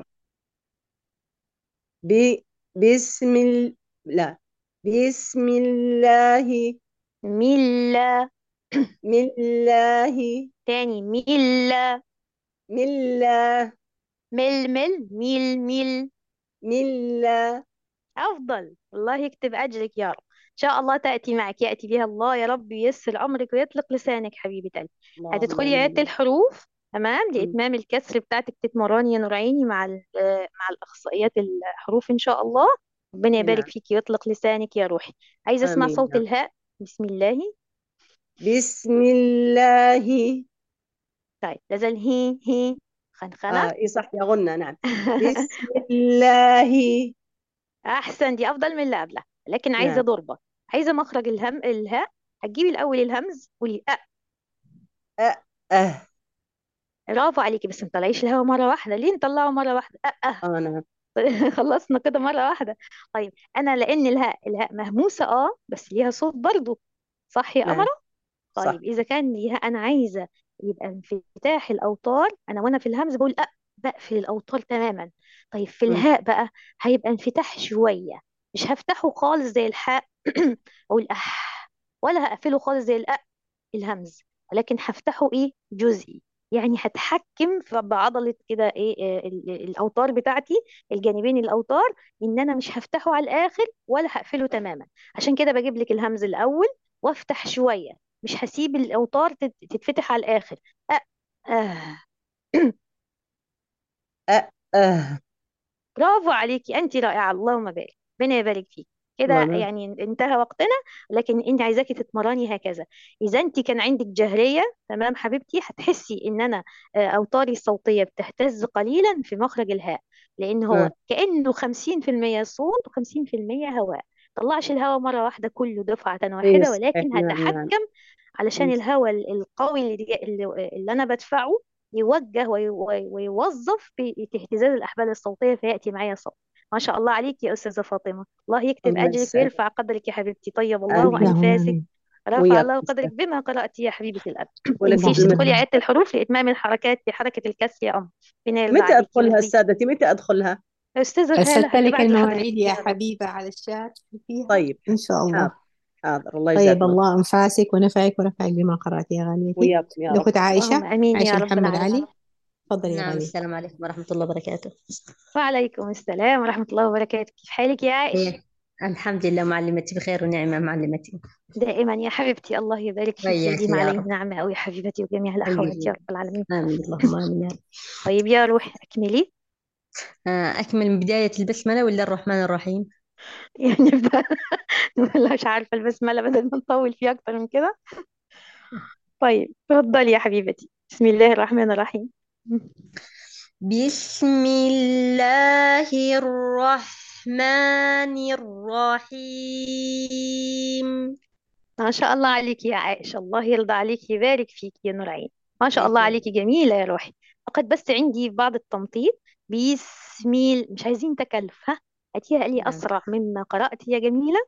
قلبي رب ب بسم ال... لا بسم الله مله من الله تاني مله من الله مل مل ميل ميل من الله أفضل الله يكتب أجرك يا رب إن شاء الله تأتي معك يأتي بها الله يا رب ييسر أمرك ويطلق لسانك حبيبة قلبي اللهم هتدخلي عدة آمين الحروف تمام م. لإتمام الكسر بتاعتك تتمرني يا نورعيني مع ال- آه، مع الأخصائيات الحروف إن شاء الله ربنا يبارك نعم فيكي ويطلق لسانك يا روحي عايزة أسمع آمين صوت نعم الهاء بسم الله بسم الله طيب لازال هي هي خنخنة آه إيه صح يا غنى نعم بسم الله أحسن دي أفضل من اللي قبلها لكن عايزة نعم ضربة عايزة مخرج الهم الهاء هتجيبي الأول الهمز قولي أ أه أه برافو عليكي بس ما تطلعيش الهوا مرة واحدة ليه نطلعه مرة واحدة أه أه آه نعم خلصنا كده مرة واحدة طيب أنا لأن الهاء الهاء مهموسة أه بس ليها صوت برضو صح يا نعم قمرة صح طيب إذا كان ليها أنا عايزة يبقى انفتاح الأوتار أنا وأنا في الهمز بقول أه بقفل الأوتار تماما طيب في م. الهاء بقى هيبقى انفتاح شوية مش هفتحه خالص زي الحاء أقول أه ولا هقفله خالص زي الأ الهمز ولكن هفتحه ايه جزئي يعني هتحكم في- بعضلة كده ايه آه، ال- ال- الاوتار بتاعتي الجانبين الاوتار ان انا مش هفتحه على الاخر ولا هقفله تماما عشان كده بجيب لك الهمز الاول وافتح شوية مش هسيب الاوتار تت- تتفتح على الاخر أ آه. أه أه برافو عليكي انت رائعه اللهم بارك ربنا يبارك فيك كده اللهم يعني انتهى وقتنا لكن انت عايزاكي تتمرني هكذا اذا انت كان عندك جهريه تمام حبيبتي هتحسي ان انا آه، اوتاري الصوتيه بتهتز قليلا في مخرج الهاء لان م. هو كانه 50% صوت و50% هواء طلعش الهواء مره واحده كله دفعه إيه واحده صحيح ولكن نعم نعم هتحكم علشان م. الهواء ال- القوي اللي, اللي, اللي انا بدفعه يوجه وي- وي- ويوظف في اهتزاز الأحبال الصوتية فيأتي معايا صوت ما شاء الله عليك يا أستاذة فاطمة الله يكتب الله أجرك يسعدك ويرفع قدرك يا حبيبتي طيب الله آمين اللهم أنفاسك آمين رفع وياك الله قدرك تسلم بما قرأت يا حبيبة الأب ولك تنسيش اللهم تدخلي آمين عدة الحروف لإتمام الحركات بحركة الكسر يا أم ربنا يرضى متى عليكي أدخلها ويرضيكي السادتي متى أدخلها أستاذة هالة أرسلت لك هتبعت لحضرتك المواعيد يا إياها حبيبة على الشات فيها طيب إن شاء الله حاضر حاضر الله طيب يجزاكم الله أنفاسك ونفعك ونفعك بما قرأت يا غاليتي وياكم يا رب الأخت اللهم عائشة آمين يا عائشة رب محمد العالمين علي تفضلي يا نعم غالية السلام عليكم ورحمة الله وبركاته وعليكم السلام ورحمة الله وبركاته كيف حالك يا عائش إيه الحمد لله معلمتي بخير ونعمة معلمتي دائما يا حبيبتي الله يبارك فيك وياك ويديم يا علينا رب نعمة أو يا حبيبتي وجميع الأخوات يا رب العالمين آمين اللهم آمين يا رب طيب يا روحي أكملي آه، أكمل من بداية البسملة ولا الرحمن الرحيم يعني نبدأ ولا مش عارفة البسملة بدل ما نطول فيها أكتر من كده طيب تفضلي يا حبيبتي بسم الله الرحمن الرحيم بسم الله الرحمن الرحيم ما شاء الله عليك يا عائشة الله يرضى عليك يبارك فيك يا نور عين ما شاء الله بإذن عليك جميلة يا روحي فقط بس عندي بعض التمطيط بسم ال- مش عايزين تكلف ها هاتيها لي نعم أسرع مما قرأت يا جميلة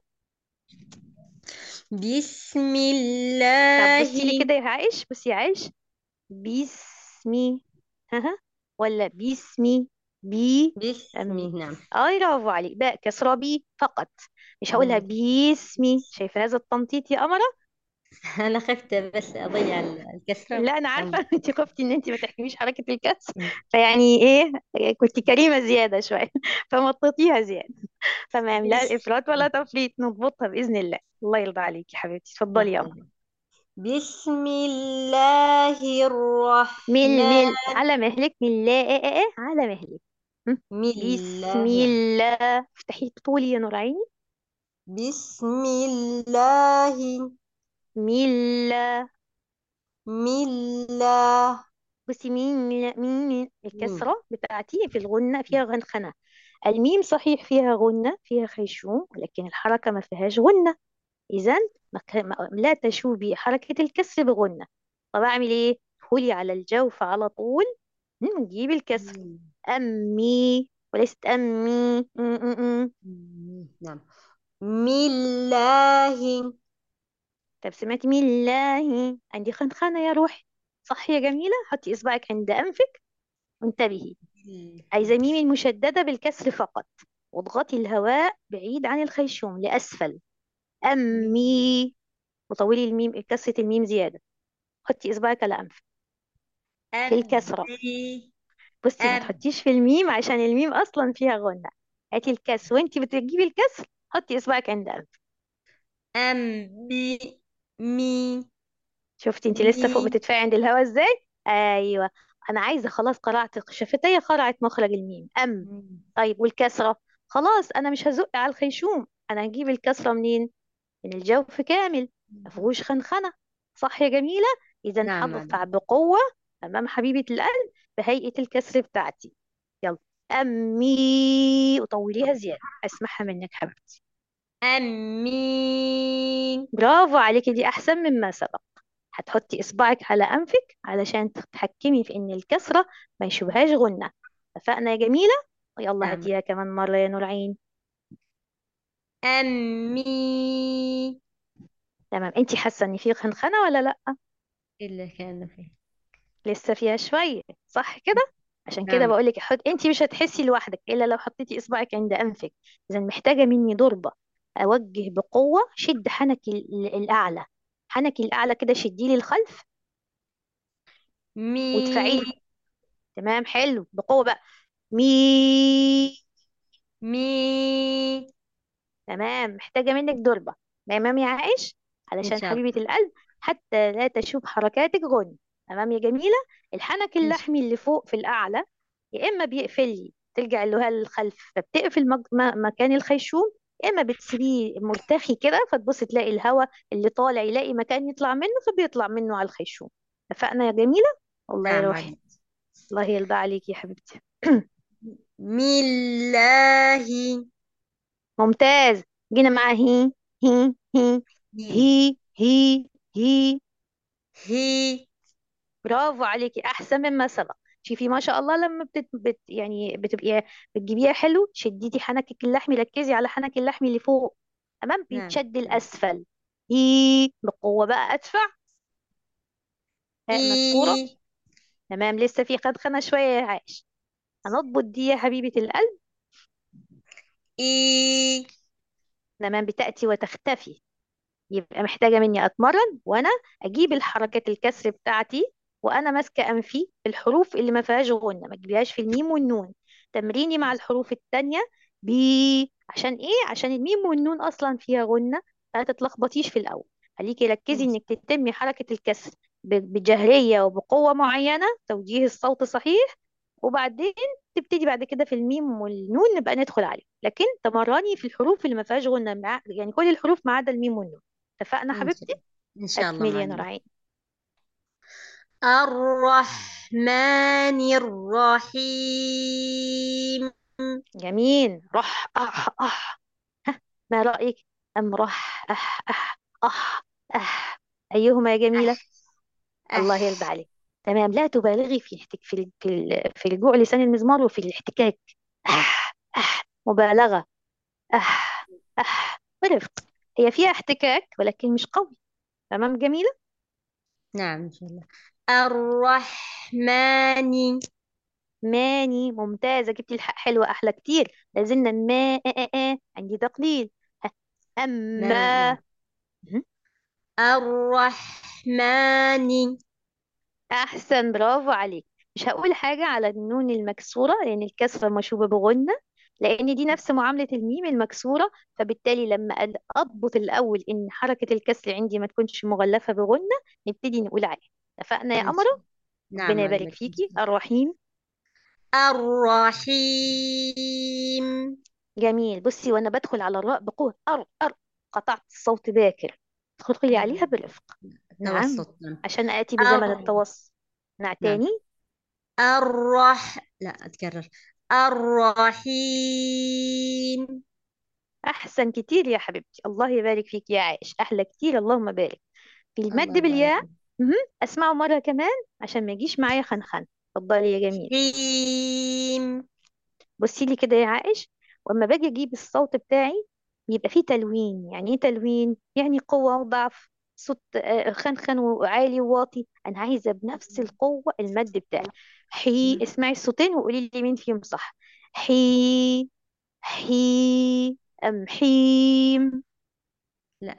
بسم طب بصي لي الله كده يا عائش بصي يا عائش بسمي ها ها ولا بسمي بي أم باسمي نعم اي برافو عليك باء كسرة بي فقط مش هقولها باسمي شايفة هذا التنطيط يا قمرة أنا خفت بس أضيع الكسرة لا انا تمام عارفة انت خفتي ان انت ما تحكميش حركة الكسر فيعني ايه كنت كريمة زيادة شوية فمططيها زيادة تمام لا بس افراط ولا تفريط نضبطها بإذن الله الله يرضى عليكي يا حبيبتي اتفضلي يا قمر بسم الله مل الرحمن مل على مهلك مل لا إيه إيه إيه، على مهلك م. من بسم الله الله افتحي طولي يا نور عيني بسم الله مل من الله بصي مين مين مين مين الكسرة بتاعتي في الغنة فيها غنخنة الميم صحيح فيها غنة فيها خيشوم ولكن الحركة ما فيهاش غنة إذا ما ك- ما- لا تشوبي حركة الكسر بغنة طب أعمل إيه ادخلي على الجوف على طول مم، نجيب الكسر مم. أمي وليست أمي م- م- م. مم. نعم مله طب سمعتي مين الله عندي خنخنة يا روحي صح يا جميلة حطي إصبعك عند أنفك وانتبهي عايزة ميم المشددة بالكسر فقط واضغطي الهواء بعيد عن الخيشوم لأسفل أمي وطولي الميم كسرة الميم زيادة حطي إصبعك على أنفك في الكسرة أبي بصي ما أب تحطيش في الميم عشان الميم أصلا فيها غنة هاتي الكسر وانتي بتجيبي الكسر حطي إصبعك عند أنفك أم بي مي شفتي انت لسه فوق مي بتدفعي عند الهوا ازاي ايوه انا عايزه خلاص قرعت شفتي قرعت مخرج الميم ام مم. طيب والكسره خلاص انا مش هزق على الخيشوم انا هجيب الكسره منين من الجوف كامل ما فيهوش خنخنه صح يا جميله اذا نعم هدفع معلم بقوه امام حبيبه القلب بهيئه الكسر بتاعتي يلا امي وطوليها زياده اسمعها منك حبيبتي أمي برافو عليكي دي احسن مما سبق هتحطي اصبعك على انفك علشان تتحكمي في ان الكسره ما يشوبهاش غنه اتفقنا يا جميله يلا نعم هاتيها كمان مره يا نور عين أمي تمام انتي حاسه ان في خنخنه ولا لا إلا كان فيه لسه فيها شويه صح كده عشان كده نعم بقول لك حط انتي مش هتحسي لوحدك الا لو حطيتي اصبعك عند انفك اذا محتاجه مني ضربه اوجه بقوه شد حنكي ال- الاعلى حنكي الاعلى كده شديه للخلف وادفعي مي لي تمام حلو بقوه بقى مي مي تمام محتاجة منك ضربة تمام يا عائش إن علشان شاء الله حبيبة القلب حتى لا تشوب حركاتك غن تمام يا جميلة الحنك إن شاء اللحمي اللي فوق في الأعلى يا إما بيقفل لي ترجع اللي هو للخلف فبتقفل مج... م- مكان الخيشوم يا إما بتسيبيه مرتخي كده فتبص تلاقي الهواء اللي طالع يلاقي مكان يطلع منه فبيطلع منه على الخيشوم اتفقنا يا جميلة والله يا نعم روحي معلم الله يرضى عليكي يا حبيبتي مله ممتاز جينا مع هي هي هي هي هي هي هي هي برافو عليكي احسن مما سبق شوفي ما شاء الله لما بتت... بت... يعني بتبقي بتجيبيها حلو شديتي حنكك اللحمي ركزي على حنك اللحمي اللي فوق تمام نعم بيتشد الاسفل هي بقوه بقى ادفع هاء مكسوره إي تمام لسه في خدخنه شويه يا عايش هنضبط دي يا حبيبه القلب إي تمام بتاتي وتختفي يبقى محتاجة مني أتمرن وأنا أجيب الحركات الكسر بتاعتي وأنا ماسكة أنفي الحروف اللي ما فيهاش غنة ما تجيبيهاش في الميم والنون تمريني مع الحروف التانية بي عشان إيه؟ عشان الميم والنون أصلا فيها غنة فما تتلخبطيش في الأول خليكي ركزي إنك تتمي حركة الكسر ب- بجهرية وبقوة معينة توجيه الصوت صحيح وبعدين تبتدي بعد كده في الميم والنون نبقى ندخل عليه لكن تمرني في الحروف اللي ما فيهاش غنة مع يعني كل الحروف ما عدا الميم والنون اتفقنا إن شاء حبيبتي الله إن شاء الله أكملي يا نور معلم عين الرحمن الرحيم جميل رح أح أح ها ما رأيك أم رح أح أح أح أح أيهما يا جميلة الله يرضى أح عليك تمام لا تبالغي في احتك في ال- في ال- في رجوع لسان المزمار وفي الاحتكاك أح أح مبالغة أح أح برفق هي فيها احتكاك ولكن مش قوي تمام جميلة نعم إن شاء الله الرحمن ماني ممتازة جبتي الحق حلوة أحلى كتير لازلنا ما آ آ آ عندي تقليل ها. ما أما نعم مهم. الرحمن أحسن برافو عليك مش هقول حاجة على النون المكسورة لأن الكسرة مشوبة بغنة لأن دي نفس معاملة الميم المكسورة فبالتالي لما أد- أضبط الأول إن حركة الكسر عندي ما تكونش مغلفة بغنة نبتدي نقول عليها اتفقنا يا إن قمرة شاء نعم ربنا يبارك معلمة إن فيكي شاء الله الرحيم الرحيم جميل بصي وأنا بدخل على الراء بقوة أر أر قطعت الصوت باكر ادخلي عليها برفق نعم توسط نعم عشان آتي بزمن الر... التوسط نع نعم تاني الرح لا أتكرر الرحيم أحسن كتير يا حبيبتي الله يبارك فيك يا عائش أحلى كتير اللهم بارك في المد الله يبارك بالياء فيك. مهم. اسمعه مرة كمان عشان ما يجيش معايا خنخن اتفضلي يا جميل حيم بصي لي كده يا عائش واما باجي اجيب الصوت بتاعي بيبقى فيه تلوين يعني ايه تلوين يعني قوة وضعف صوت آه، خنخن وعالي وواطي انا عايزة بنفس القوة المد بتاعي حي اسمعي الصوتين وقولي لي مين فيهم صح حي حي ام حيم لا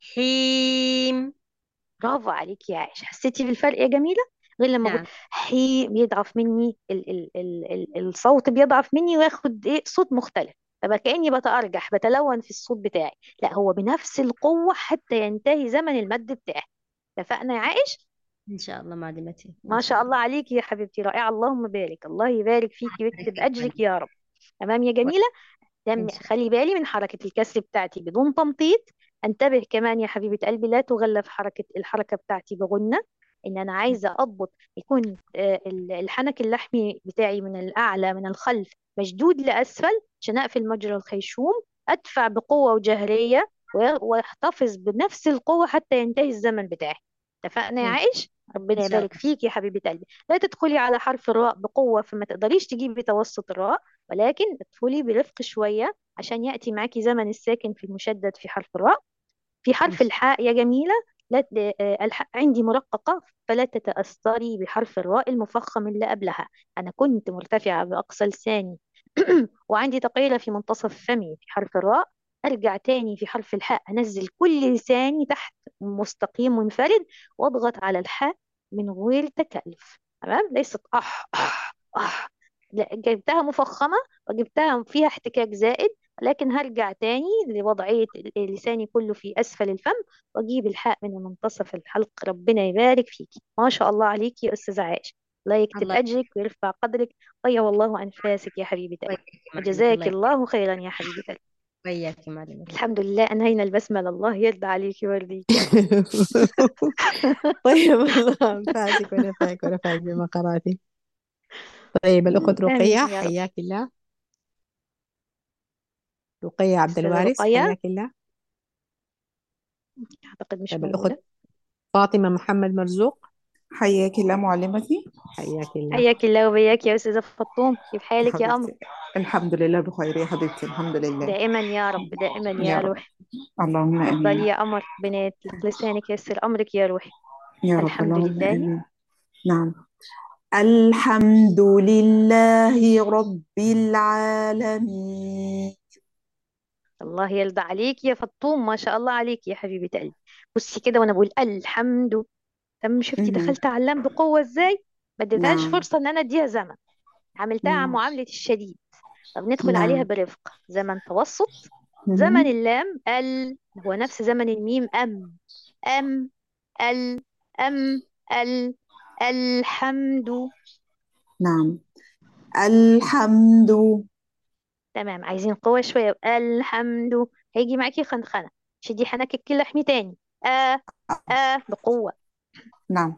حيم برافو عليكي يا عائش حسيتي بالفرق يا جميلة غير لما اقول نعم حي بيضعف مني ال ال ال ال الصوت بيضعف مني وياخد ايه صوت مختلف فبقى كأني بتأرجح بتلون في الصوت بتاعي لا هو بنفس القوة حتى ينتهي زمن المد بتاعي اتفقنا يا عائش إن شاء الله معلمتي ما إن شاء شاء الله الله عليكي يا حبيبتي رائعة اللهم بارك الله يبارك فيكي بارك ويكتب فيك أجرك يا رب تمام يا و- جميلة إن دم شاء خلي بالي من حركة الكسر بتاعتي بدون تمطيط انتبه كمان يا حبيبة قلبي لا تغلف حركة الحركة بتاعتي بغنة ان انا عايزة اضبط يكون آه، ال- الحنك اللحمي بتاعي من الاعلى من الخلف مشدود لاسفل عشان اقفل مجرى الخيشوم ادفع بقوة وجهرية و- واحتفظ بنفس القوة حتى ينتهي الزمن بتاعي اتفقنا يا إن عائش إن ربنا شاء يبارك الله فيك يا حبيبة قلبي لا تدخلي على حرف الراء بقوة فما تقدريش تجيبي توسط الراء ولكن ادخلي برفق شوية عشان يأتي معاكي زمن الساكن في المشدد في حرف الراء في إن حرف شاء الحاء يا جميلة لا ت- آه، الحاء عندي مرققة فلا تتأثري بحرف الراء المفخم اللي قبلها أنا كنت مرتفعة بأقصى لساني وعندي تقيلة في منتصف فمي في حرف الراء أرجع تاني في حرف الحاء أنزل كل لساني تحت مستقيم منفرد وأضغط على الحاء من غير تكلف تمام ليست أح أح أح لا جبتها مفخمة وجبتها فيها احتكاك زائد لكن هرجع تاني لوضعية ال- لساني كله في أسفل الفم وأجيب الحاء من منتصف الحلق ربنا يبارك فيكي ما شاء الله عليكي يا أستاذة عائشة الله يكتب الله أجرك ويرفع قدرك طيب الله أنفاسك يا حبيبة قلبي وياك معلمتي وجزاك الله يكرمك الله خيرا يا حبيبة قلبي وياك معلمتي الحمد لله أنهينا البسملة الله يرضى عليكي ويرضيك طيب الله أنفاسك ونفعك ونفعك بما قرأتي طيب الأخت آمين رقية يا رب حياك الله رقية عبد أستاذة الوارث رقية حياك الله أعتقد مش طيب الأخت موجودة فاطمة محمد مرزوق حياك الله معلمتي حياك الله حياك الله وبياك يا أستاذة فطوم كيف يا حالك يا قمر حبيبتي الحمد لله بخير يا حبيبتي الحمد لله دائما يا رب دائما يا يا رب روحي اللهم اتفضلي امين يا قمر ربنا يطلق لسانك ييسر أمرك يا روحي يا رب الحمد اللهم لله امين نعم الحمد لله رب العالمين الله يرضى عليك يا فطوم ما شاء الله عليك يا حبيبة قلبي بصي كده وأنا بقول الحمد تم شفتي مهم. دخلت على اللام بقوة إزاي ما اديتهاش نعم فرصة إن أنا أديها زمن عملتها عن نعم معاملة الشديد طب ندخل عليها نعم برفق زمن توسط زمن مهم. اللام ال هو نفس زمن الميم أم أم ال أم ال الحمد نعم الحمد تمام عايزين قوة شوية الحمد هيجي معاكي خنخنة شدي حنكك كده لحمي تاني آه آه بقوة نعم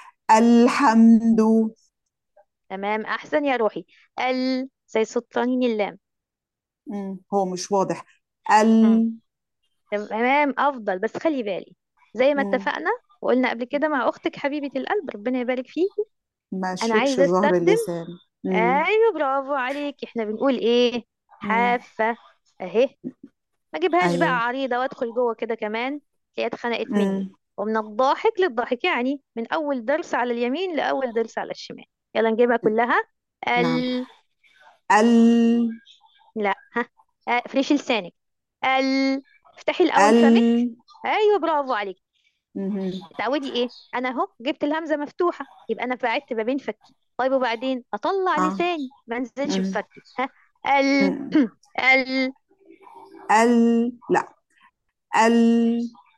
الحمد تمام أحسن يا روحي ال زي صوت رنين اللام مم. هو مش واضح مم. ال تمام أفضل بس خلي بالي زي ما مم. اتفقنا وقلنا قبل كده مع أختك حبيبة القلب ربنا يبارك فيكي ما أنا شربش عايزة ظهر أستخدم اللسان مم. أيوه برافو عليك إحنا بنقول إيه مم. حافة أهي ما اجيبهاش بقى ايوه عريضة وادخل جوه كده كمان هي اتخنقت مني مم. ومن الضاحك للضاحك يعني من أول ضرس على اليمين لأول ضرس على الشمال يلا نجيبها كلها نعم ال ال لا ها آه، فريشي لسانك ال افتحي الأول فمك ال أيوه برافو عليك مهم. اتعودي إيه أنا أهو جبت الهمزة مفتوحة يبقى أنا بعدت ما بين فكي طيب وبعدين أطلع اه لساني ما انزلش مم. بفكي ها ال مم. ال ال لا ال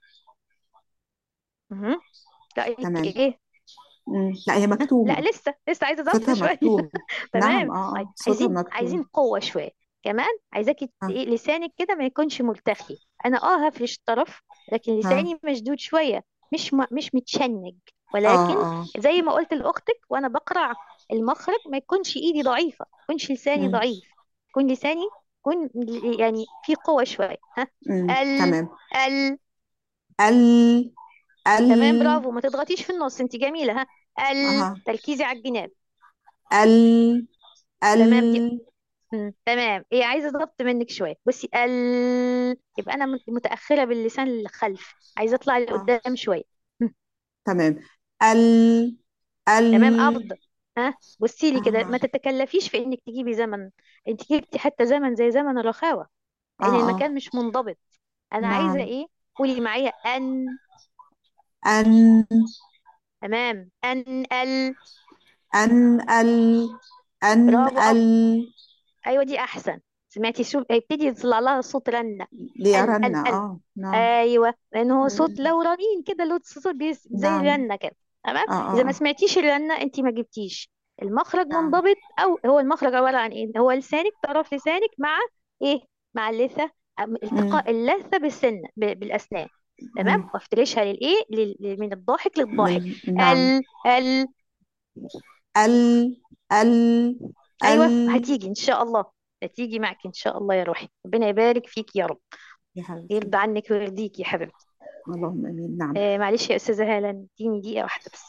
مهم. رأيك تمام إيه مم. لا هي لا مكتوبة لسه لسه عايزة ضبط صوتها شوية مكتوب نعم تمام اه طيب اه صوتها عايزين عايزين مكتوب قوة شوية كمان عايزاكي ت- ها إيه لسانك كده ما يكونش ملتخي انا اه هفرش طرف لكن ها لساني مشدود شوية مش م... مش متشنج اه ولكن اه زي ما قلت لأختك وانا بقرع المخرج ما يكونش ايدي ضعيفة ما يكونش لساني مم. ضعيف يكون لساني يكون يعني في قوة شوية ها مم. ال تمام ال ال تمام ال برافو ما تضغطيش في النص انت جميلة ها ال أها تركيزي على الجناب ال تمام دي ال مم. تمام هي عايزة ضبط منك شوية بصي ال يبقى أنا مت- متأخرة باللسان للخلف عايزة أطلع آه. لقدام شوية مم. تمام ال تمام ال أفضل ها بصي لي كده ما أها تتكلفيش في إنك تجيبي زمن أنت جبتي حتى زمن زي زمن الرخاوة آه لأن آه المكان مش منضبط أنا عايزة نعم إيه قولي معايا أن أن تمام أن ال أن ال أن برافو أفضل ال أيوة دي أحسن سمعتي شو هيبتدي يطلع لها صوت رنة ال ليرن ال ال آه نعم ايوه لان هو صوت مم. لو رنين كده له صوت بيس- زي نعم الرنه كده تمام آه اذا آه ما آه سمعتيش الرنه انت ما جبتيش المخرج نعم منضبط او هو المخرج عباره عن ايه هو لسانك طرف لسانك مع ايه مع اللثه أم- التقاء مم. اللثه بالسن ب- بالاسنان تمام مم. وافترشها للايه لل- لل- من الضاحك للضاحك لل... نعم ال ال ال ال ايوه ال هتيجي ان شاء الله هتيجي معك ان شاء الله يا روحي ربنا يبارك فيك يا رب يا حبيبتي يرضى عنك ويرضيك يا حبيبتي اللهم امين نعم آه معلش يا استاذه هاله اديني دقيقه واحده بس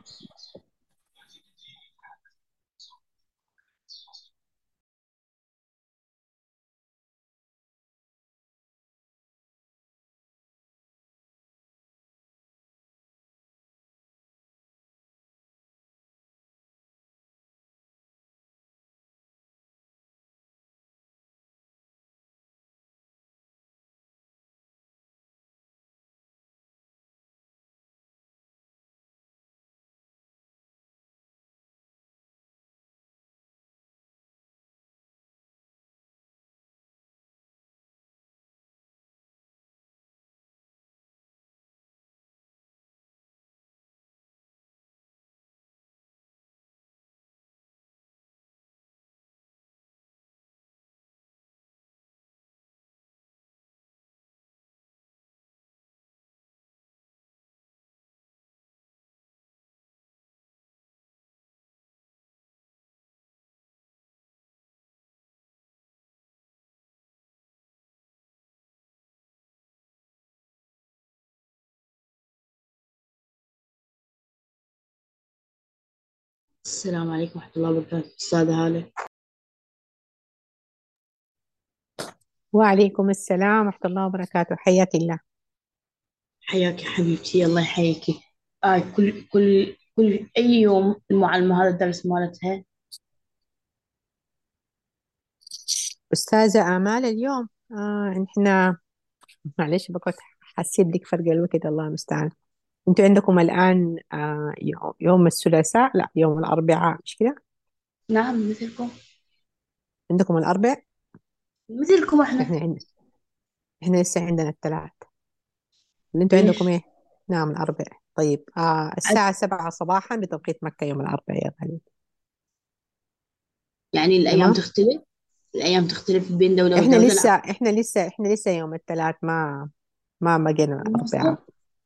السلام عليكم ورحمة الله وبركاته أستاذة هالة وعليكم السلام ورحمة الله وبركاته حياك الله حياك يا حبيبتي الله يحييكي آه كل كل كل أي يوم المعلمة هذا الدرس مالتها أستاذة آمال اليوم آه إحنا معلش بكت حسيت ديك فرق الوقت الله المستعان انتوا عندكم الآن آه يو- يوم الثلاثاء لا يوم الأربعاء مش كده نعم مثلكم عندكم الأربع مثلكم احنا إحنا عندنا إحنا لسه عندنا الثلاث اللي انتوا عندكم ليش؟ إيه نعم الأربع طيب آه الساعة سبعة صباحا بتوقيت مكة يوم الأربع يا غالي يعني الأيام تمام تختلف الأيام تختلف بين دولة إحنا ودولة لسه لا إحنا لسه إحنا لسه يوم الثلاث ما ما بقينا مصر الأربعاء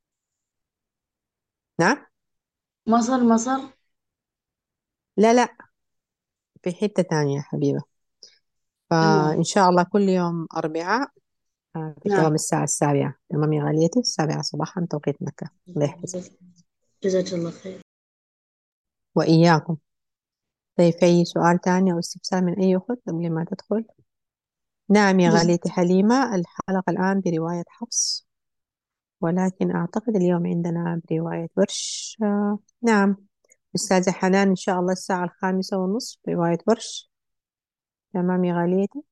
نعم مصر مصر لا لا في حتة تانية يا حبيبة تمام فإن شاء الله كل يوم أربعاء آه، في تمام نعم الساعة السابعة تمام يا غاليتي السابعة صباحا توقيت مكة الله يحفظك جزاك الله خير وإياكم طيب في أي سؤال تاني أو استفسار من أي أخت قبل ما تدخل نعم يا بس غاليتي حليمة الحلقة الآن برواية حفص ولكن أعتقد اليوم عندنا برواية ورش آه، نعم أستاذة حنان إن شاء الله الساعة الخامسة ونصف رواية ورش تمام يا غاليتي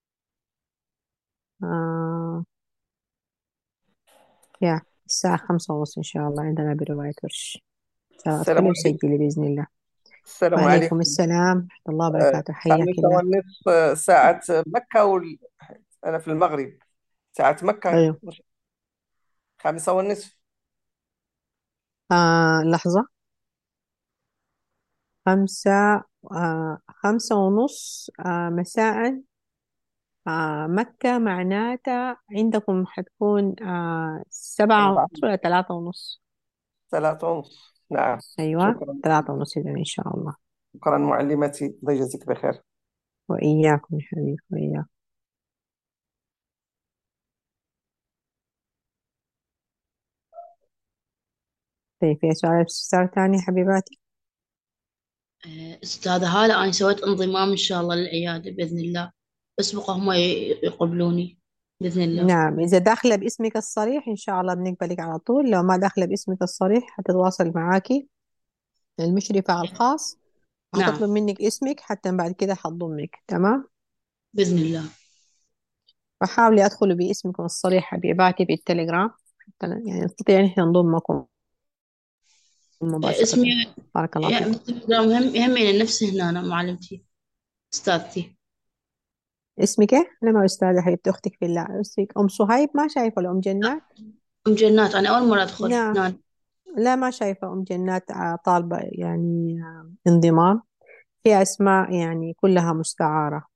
آه يا الساعة خمسة ونص إن شاء الله عندنا برواية ورش السلام فادخلي عليكم وسجلي بإذن الله السلام وعليكم عليكم السلام ورحمة الله آه، وبركاته حياك خامسة الله والنصف آه، ساعة مكة وال... أنا في المغرب ساعة مكة أيوه مش خامسة والنصف آه لحظة خمسة آه خمسة ونص آه مساء آه مكة معناتها عندكم حتكون آه سبعة أربعة ونص ولا ثلاثة ونص ثلاثة ونصف نعم أيوة شكرا ثلاثة ونص إذا إن شاء الله شكرا معلمتي الله يجزيك بخير وإياكم يا حبيبي وإياكم طيب في سؤال استفسار تاني حبيباتي آه، أستاذة هالة أنا سويت انضمام إن شاء الله للعيادة بإذن الله بس بقى هم ي- يقبلوني بإذن الله نعم إذا داخلة باسمك الصريح إن شاء الله بنقبلك على طول لو ما داخلة باسمك الصريح هتتواصل معاكي المشرفة على الخاص نعم وهتطلب منك اسمك حتى بعد كده حتضمك تمام بإذن الله فحاولي ادخلوا باسمكم الصريح حبيباتي بالتليجرام حتى يعني نستطيع ان احنا نضمكم آه، مباشرة اسمي بارك الله يا- فيك بالتليجرام هم يهمني نفسي هنا أنا معلمتي أستاذتي اسمك ايه؟ انا ما استاذة حبيبتي اختك في الله اسمك ام صهيب ما شايفة ولا ام جنات أم جنات أنا أول مرة أدخل نعم هنا لا ما شايفة ام جنات آه، طالبة يعني آه، انضمام في اسماء يعني كلها مستعارة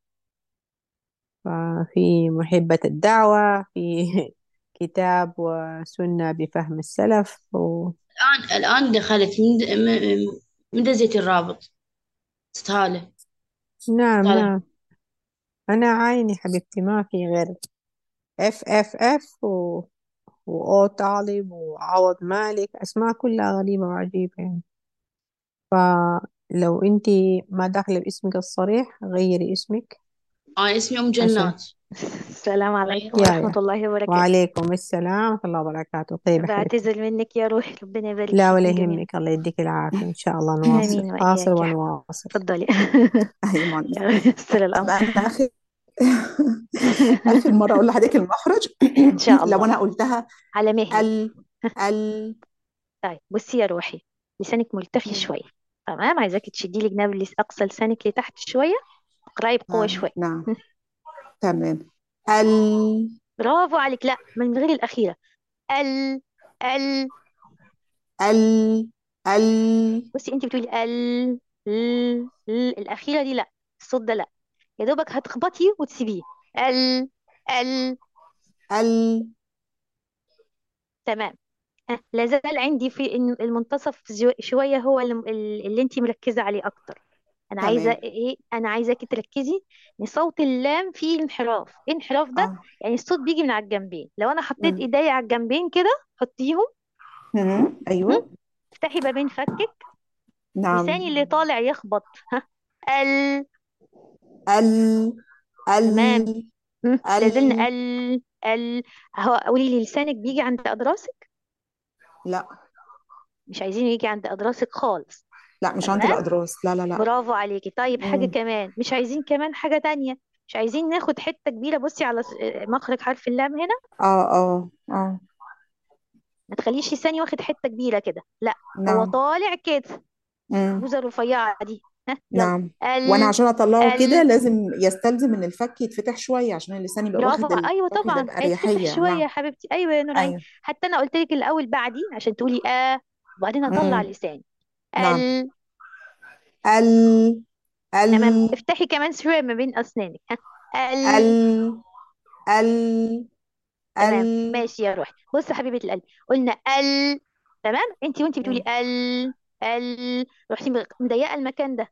ففي محبة الدعوة في كتاب وسنة بفهم السلف و... الآن الآن دخلت من م- من دزيت الرابط استهالة نعم استهالة نعم أنا عايني حبيبتي ما في غير اف اف اف و... وأو طالب وعوض مالك أسماء كلها غريبة وعجيبة يعني فلو أنتي ما داخلة باسمك الصريح غيري اسمك أنا اسمي أم عشان جنات السلام عليكم يا ورحمة يا الله وبركاته وعليكم السلام ورحمة الله وبركاته طيب يا حبيبتي بعتذر منك يا روحي ربنا يبارك لا ولا فيكم جميعا يهمك الله يديك العافية إن شاء الله نواصل آمين فاصل وإياك يا حبيبي ونواصل تفضلي أهي معلم يا رب يستر طب الأمر أنا آخر آخر مرة أقول لحضرتك المخرج إن شاء لو الله أنا قلتها على مهلك ال ال طيب بصي يا روحي لسانك ملتخي مم. شوية تمام عايزاكي تشدي لي جناب لس- أقصى لسانك لتحت شوية اقرأي بقوة آه شوية نعم تمام ال برافو عليك لا من غير الأخيرة ال ال ال ال بصي انت بتقولي ال ال ال الأخيرة دي لا الصوت ده لا يا دوبك هتخبطي وتسيبيه ال ال ال تمام ها، لا زال عندي في إن المنتصف جو- شوية هو اللي, اللي انت مركزة عليه أكتر أنا عايزة تمام إيه أنا عايزاكي تركزي إن صوت اللام فيه انحراف إيه انحراف ده اه يعني الصوت بيجي من على الجنبين لو أنا حطيت مم. إيديا على الجنبين كده حطيهم مم. هم؟ أيوه افتحي ما بين فكك نعم لساني اللي طالع يخبط ها ال ال تمام ال هم؟ لا زلنا ال ال ال هو قولي لي لسانك بيجي عند أضراسك لا مش عايزين يجي عند أضراسك خالص لا مش عند تمام الأضراس لا لا لا برافو عليكي طيب حاجة مم. كمان مش عايزين كمان حاجة تانية مش عايزين ناخد حتة كبيرة بصي على س- مخرج حرف اللام هنا اه اه اه ما تخليش لساني واخد حتة كبيرة كده لا هو نعم طالع كده مم. البوزة الرفيعة دي ها يلا نعم وانا ال عشان اطلعه كده ال لازم يستلزم ان الفك يتفتح شويه عشان اللسان يبقى برافو واخد ايوه الشكل ده طبعا هيتفتح بأريحيه شوية نعم يا حبيبتي ايوه يا نور عيني ايوه حتى انا قلت لك الاول بعدي عشان تقولي اه وبعدين اطلع مم. لساني نعم ال ال تمام ال افتحي كمان شوية ما بين اسنانك ها ال ال ال تمام ال ماشي يا روحي بص يا حبيبة القلب قلنا ال تمام انت وانت بتقولي مم. ال ال رحتي مغ- مضيقة المكان ده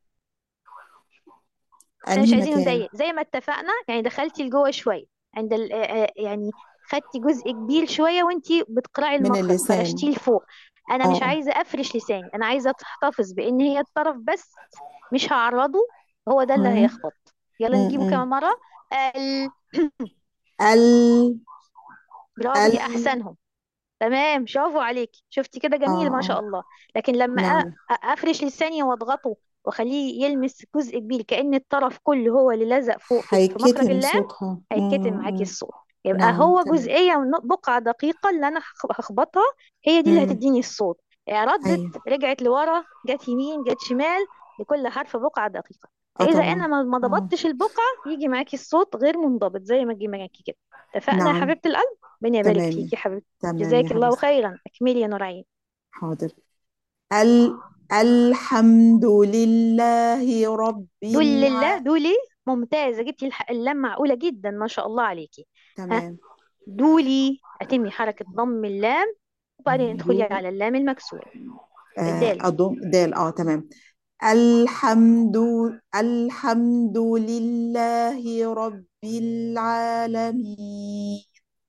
احنا مش انهي عايزينه مكان مضيق زي ما اتفقنا يعني دخلتي لجوه شوية عند ال آه، آه، يعني خدتي جزء كبير شوية وانت بتقرعي من المخرج اللسان فرشتيه لفوق انا مش اه عايزة افرش لساني انا عايزة احتفظ بان هي الطرف بس مش هعرضه هو ده اللي مم. هيخبط يلا نجيبه مم. كمان مرة ال ال برافو دي ال احسنهم تمام برافو عليكي شفتي كده اه جميل ما شاء اه الله لكن لما أ- نعم أ- افرش لساني واضغطه واخليه يلمس جزء كبير كأن الطرف كله هو اللي لزق فوق في في مخرج هيتكتم اللام صوتها هيتكتم مم. معاكي مم. الصوت يبقى نعم هو تمام جزئية من بقعة دقيقة اللي انا هخ- هخبطها هي دي اللي مم. هتديني الصوت ردت ايوه رجعت لورا جت يمين جت شمال لكل حرف بقعة دقيقة اه فإذا طبعا أنا ما ما اه ضبطتش البقعة يجي معاكي الصوت غير منضبط زي ما جه معاكي كده اتفقنا يا نعم حبيبة القلب ربنا يبارك تمام فيكي يا حبيبتي تمام يا جزاك الله حبيبتي خيرا اكملي يا نورعين حاضر ال الحمد لله رب دول لله الع دولي ممتازة جبتي الح- اللام معقولة جدا ما شاء الله عليكي ها تمام دولي أتمي حركة ضم اللام وبعدين ادخلي دو على اللام المكسورة آه الدال أضم دال اه تمام الحمد الحمد لله رب العالمين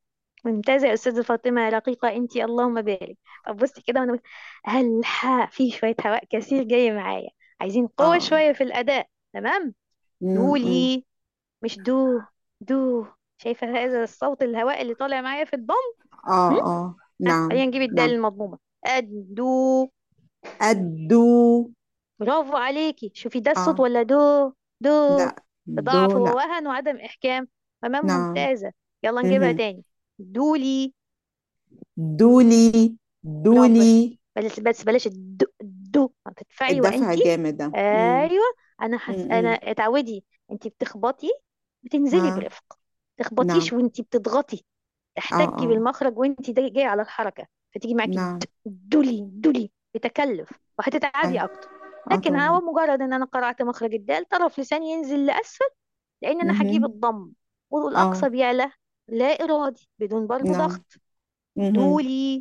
ممتازة يا أستاذة فاطمة رقيقة أنتي اللهم بارك طب بصي كده وأنا هالحق في شوية هواء كثير جاي معايا عايزين قوة اه شوية في الأداء تمام أمم، أمم. دولي مش دو دو شايفة هذا الصوت الهواء اللي طالع معايا في الضم اه هم؟ اه ها نعم خلينا نجيب الدال نعم المضمومة أدو الدو برافو عليكي شوفي ده الصوت اه ولا دو دو لا بضعف دو لا ووهن وعدم إحكام تمام نعم ممتازة يلا نجيبها مهم. تاني دولي دولي برافو بس دولي بس بس بلاش الدو الدو هتدفعي الدفع وانتي الجامد ده أمم، ايوه انا حس... انا أمم. اتعودي انتي بتخبطي بتنزلي ها برفق تخبطيش نعم وانتي بتضغطي اه تحتكي اه بالمخرج وانتي جاي جاي على الحركة فتيجي معاكي نعم د- دولي دولي بتكلف وهتتعبي أي اكتر اه لكن هو طبعا مجرد ان انا قرأت مخرج الدال طرف لساني ينزل لأسفل لان انا هجيب مهم. الضم والاقصى اه بيعلى لا ارادي بدون برضو نعم ضغط مهم. دولي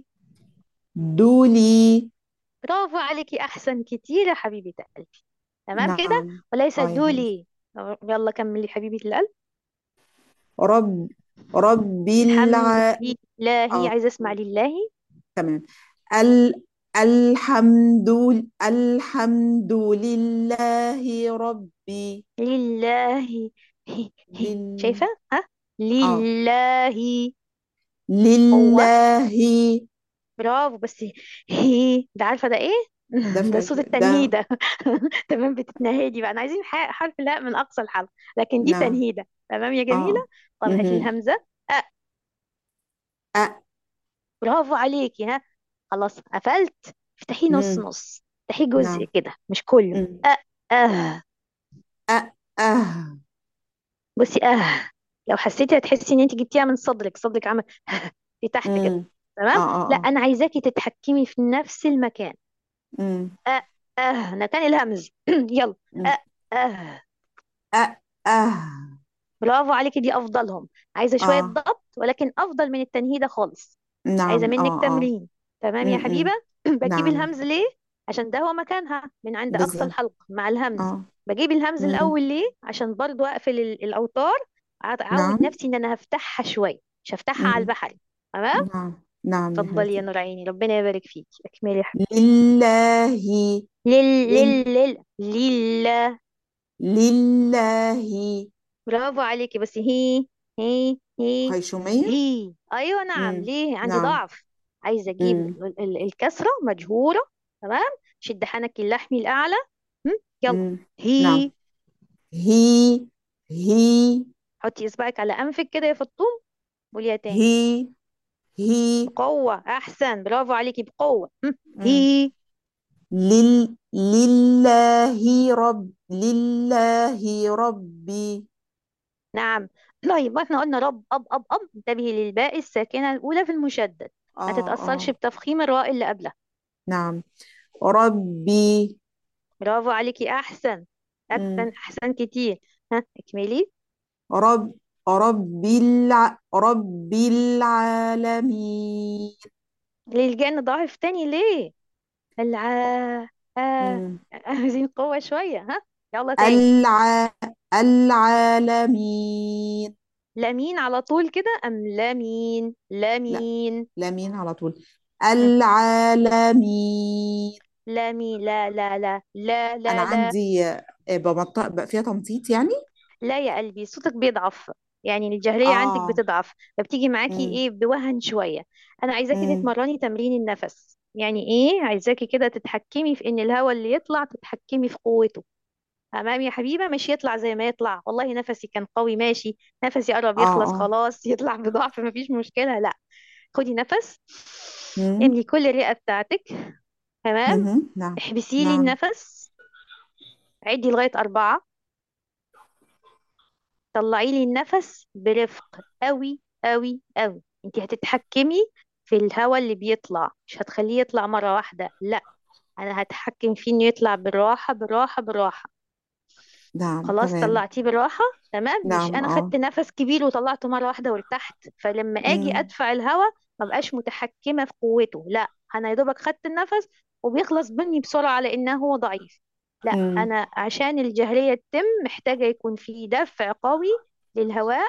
دولي برافو عليكي احسن كتير يا حبيبة قلبي تمام كده نعم وليس اه يا حبيبي دولي يلا كملي حبيبة القلب رب رب الع الحمد لله اه عايزة اسمع لله تمام ال الحمد الحمد لله ربي لله هي هي لل شايفة ها اه لله قوة لله برافو بس هي ده عارفة ده ايه ده دفع صوت ده التنهيدة تمام بتتنهدي بقى انا عايزين ح- حرف الهاء من اقصى الحلق لكن دي نعم تنهيدة تمام يا جميلة اه طب هاتي مهم. الهمزة أ أ برافو عليكي ها خلاص قفلت افتحيه نص مم. نص افتحيه جزء نعم كده مش كله مم. أ أه أ أه بصي اه لو حسيتي هتحسي ان انت جبتيها من صدرك صدرك عمل في تحت كده مم. تمام اه لا اه اه انا عايزاكي تتحكمي في نفس المكان مم. اه اه مكان الهمز يلا مم. اه اه أ أه برافو عليكي دي افضلهم عايزه شويه اه ضبط ولكن افضل من التنهيده خالص عايزه نعم منك اه اه تمرين تمام يا مم. حبيبه مم. بجيب نعم الهمز ليه عشان ده هو مكانها من عند اقصى بالظبط الحلق مع الهمز اه بجيب الهمز مم. الاول ليه عشان برضو اقفل ال- الاوتار أع- اعود نعم نفسي ان انا هفتحها شويه مش هفتحها على مم. البحري تمام نعم نعم يا اتفضلي يا حبيبتي نور عيني ربنا يبارك فيكي اكملي يا حبيبتي لله لل لل لل لل لله لله برافو عليكي بس هي هي هي خيشومية هي ايوه نعم مم. ليه عندي نعم ضعف عايزه اجيب مم. ال- ال- الكسره مجهوره تمام شد حنك اللحمي الاعلى هم؟ يلا مم. نعم هي هي هي حطي اصبعك على انفك كده يا فطوم قوليها تاني هي هي بقوه احسن برافو عليكي بقوه هم؟ مم. هي لل لله رب لله ربي نعم طيب ما احنا قلنا رب اب اب اب انتبهي للباء الساكنه الاولى في المشدد ما اه تتاثرش اه بتفخيم الراء اللي قبلها نعم ربي برافو عليكي احسن احسن مم. احسن كتير ها اكملي رب رب الع رب العالمين للجان ضعف تاني ليه الع آه. مم. عايزين قوة شوية ها يلا تاني الع العالمين لمين على طول كده أم لمين لا لمين لمين على طول ها. العالمين لمين لا لا لا لا انا لا لا عندي آه، بمنطق بقى فيها تنطيط يعني لا يا قلبي صوتك بيضعف يعني الجهرية عندك اه بتضعف فبتيجي معاكي امم ايه بوهن شوية أنا عايزاكي امم تتمرني تمرين النفس يعني ايه عايزاكي كده تتحكمي في ان الهواء اللي يطلع تتحكمي في قوته تمام يا حبيبة مش يطلع زي ما يطلع والله نفسي كان قوي ماشي نفسي قرب اه يخلص اه خلاص يطلع بضعف مفيش مشكلة لا خدي نفس امم املي كل الرئة بتاعتك تمام امم نعم احبسي لي نعم النفس عدي لغاية أربعة طلعي لي النفس برفق قوي قوي قوي انت هتتحكمي في الهواء اللي بيطلع مش هتخليه يطلع مرة واحدة لا انا هتحكم فيه انه يطلع بالراحة بالراحة بالراحة نعم خلاص تمام طلعتيه بالراحة تمام مش نعم انا اه خدت نفس كبير وطلعته مرة واحدة وارتحت فلما اجي امم ادفع الهواء ما بقاش متحكمة في قوته لا انا يا دوبك خدت النفس وبيخلص مني بسرعة لانه هو ضعيف لا امم انا عشان الجهرية تتم محتاجة يكون في دفع قوي للهواء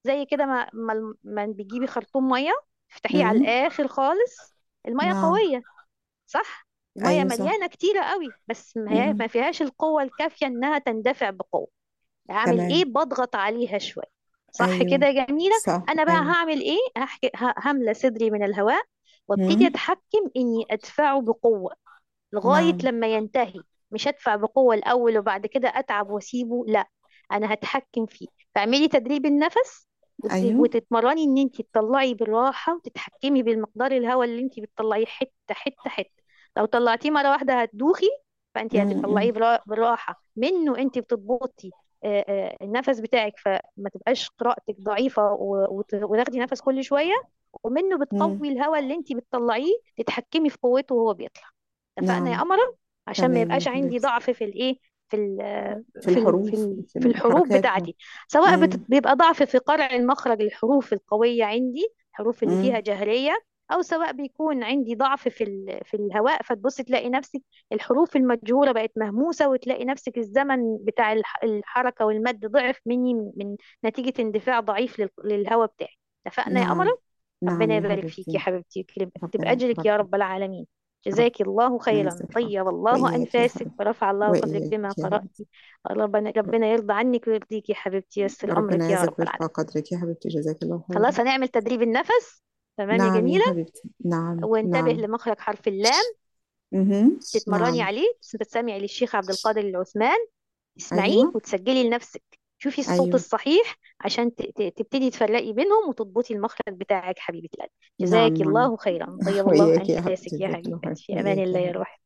زي كده ما ما ما بتجيبي خرطوم ميه تفتحيه على مم. الآخر خالص الميه نعم قوية صح الميه أيوة صح مليانة كتيرة قوي بس ما هي- مم. ما فيهاش القوة الكافية إنها تندفع بقوة اعمل ايه تمام بضغط عليها شويه صح أيوة كده يا جميله صح انا بقى أيوة هعمل ايه هحكي ه- هملى صدري من الهواء وابتدي مم. اتحكم اني ادفعه بقوه لغايه نعم لما ينتهي مش ادفع بقوه الاول وبعد كده اتعب واسيبه لا انا هتحكم فيه فاعملي تدريب النفس وت- أيوة وتتمرني ان انت تطلعي بالراحه وتتحكمي بالمقدار الهواء اللي انت بتطلعيه حته حته حته لو طلعتيه مره واحده هتدوخي فانت هتطلعيه مم. برا- بالراحه منه انت بتضبطي آه، آه، النفس بتاعك فما تبقاش قراءتك ضعيفه و- وت- وتاخدي نفس كل شويه ومنه مم. بتقوي الهواء اللي انت بتطلعيه تتحكمي في قوته وهو بيطلع اتفقنا يا نعم قمر عشان ما تمام يا يبقاش عندي حبيبتي ضعف في الايه في ال في في ال الحروف في ال في في الحروف الحركات بتاعتي سواء بت- أيوة بيبقى ضعف في قرع المخرج الحروف القوية عندي الحروف اللي فيها مم. جهرية أو سواء بيكون عندي ضعف في ال في الهواء فتبص تلاقي نفسك الحروف المجهورة بقت مهموسة وتلاقي نفسك الزمن بتاع الح- الحركة والمد ضعف مني من من نتيجة اندفاع ضعيف لل- للهواء بتاعي اتفقنا يا قمر نعم نعم ربنا يا يبارك فيك يا حبيبتي حبيبتي يكرم- يكتب ربنا أجرك يا رب رب العالمين رب جزاك الله خيرا يجزاك طيب الله وإياك يا أنفاسك حبيبتي ورفع الله قدرك بما وإياك يا قرأت حبيبتي ربنا ربنا يرضى عنك ويرضيك يا حبيبتي يسر أمرك ربنا يا يعزك رب العالمين ويرفع قدرك يا حبيبتي جزاك الله خيرا خلاص هنعمل تدريب النفس تمام يا نعم يا جميلة حبيبتي نعم وانتبه نعم لمخرج حرف اللام مهم. تتمرني نعم عليه بس تستمعي للشيخ عبد القادر العثمان تسمعيه أيوة وتسجلي لنفسك شوفي الصوت أيوة الصحيح عشان ت- ت- تبتدي تفرقي بينهم وتضبطي المخرج بتاعك حبيبة القلب نعم جزاك نعم الله خيرا طيب الله وإياك يا أنفاسك حبيبتي يا جزاك الله حبيبتي خير في أمان وإياك الله يا يا حبيبتي روحي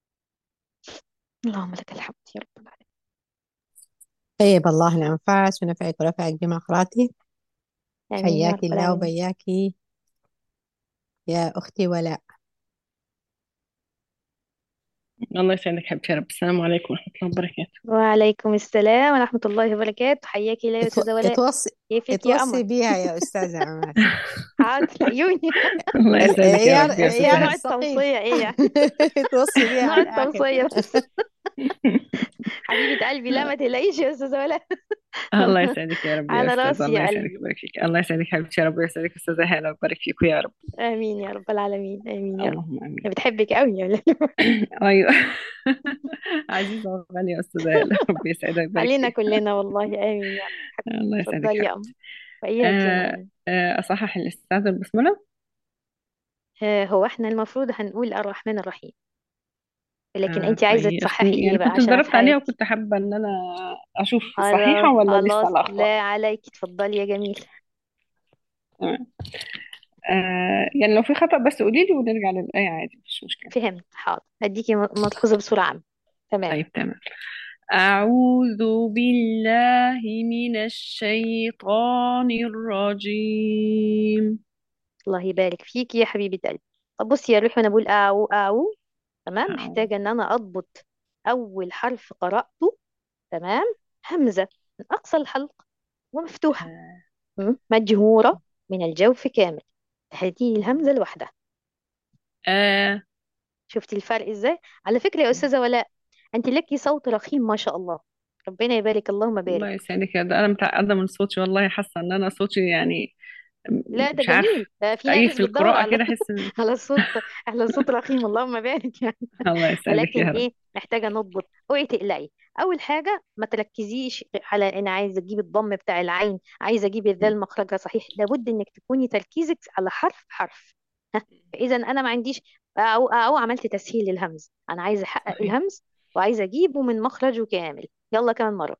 اللهم لك الحمد يا رب العالمين طيب الله الأنفاس ونفعك ورفعك بمقراتي آمين يا حياك رب الله العالمين وبياكي يا أختي ولاء الله يسعدك حبيبتي يا رب السلام عليكم ورحمة الله وبركاته وعليكم السلام ورحمة الله وبركاته حياكي الله يا اتو... أستاذة ولاء اتوصي كيفك يا اتوصي قمر بيها يا أستاذة عماد حاضر عيوني الله يسعدك يا عيار رب يا هي عيار نوع أستاذ الثقيل التوصية إيه يعني توصي بيها نوع على الآخر التوصية بس حبيبة قلبي لا ما تقلقيش يا أستاذة ولاء الله يسعدك يا رب يا على أستاذ راسي الله يا يسعدك قلبي ويبارك فيك الله يسعدك حبيبتي يا رب ويسعدك أستاذة هلا ويبارك فيك يا رب آمين يا رب العالمين آمين يا رب اللهم آمين أنا بتحبك قوي يا ولاء أيوه عزيزة وغالية يا أستاذة هلا رب يسعدك ويبارك علينا فيك كلنا والله آمين يا رب الله يسعدك اتفضلي يا قمر حبيبتي وإياك يا آه مولانا آه أصحح الأستاذ البسملة آه، هو احنا المفروض هنقول الرحمن الرحيم لكن آه انت عايزة طيب تصححي يعني ايه بقى كنت عشان اتدربت عليها افهمك وكنت حابة إن أنا أشوف خلاص صحيحة ولا لسه خلاص الأخطاء لا عليك اتفضلي يا جميل تمام آه يعني لو في خطأ بس قولي لي ونرجع للآية عادي مفيش مشكلة فهمت حاضر اديكي ملحوظة بصورة عامة تمام طيب تمام أعوذ بالله من الشيطان الرجيم الله يبارك فيكي يا حبيبة قلبي طب بصي يا روحي وانا بقول اعو اعو تمام أعوذ محتاجة ان انا اضبط اول حرف قرأته تمام همزة من اقصى الحلق ومفتوحة آه م? مجهورة من الجوف كامل هذه الهمزة لوحدها آه شفتي الفرق ازاي على فكرة يا أستاذة ولاء انت لكي صوت رخيم ما شاء الله ربنا يبارك اللهم الله بارك يسعدك يا ده أنا متعقدة من صوتي والله حاسة إن أنا صوتي يعني لا ده مش عارف جميل ده في أي ناس في بتدور القراءة على كده أحس إن على صوت على صوت رخيم اللهم بارك يعني الله يسعدك ولكن يا رب ايه محتاجة نضبط اوعي تقلقي اول حاجة ما تركزيش على انا عايزة اجيب الضم بتاع العين عايزة اجيب الذال مخرجها صحيح لابد انك تكوني تركيزك على حرف حرف ها فاذا انا ما عنديش او او عملت تسهيل للهمز انا عايزة احقق صحيح الهمز وعايزة اجيبه من مخرجه كامل يلا كمان مرة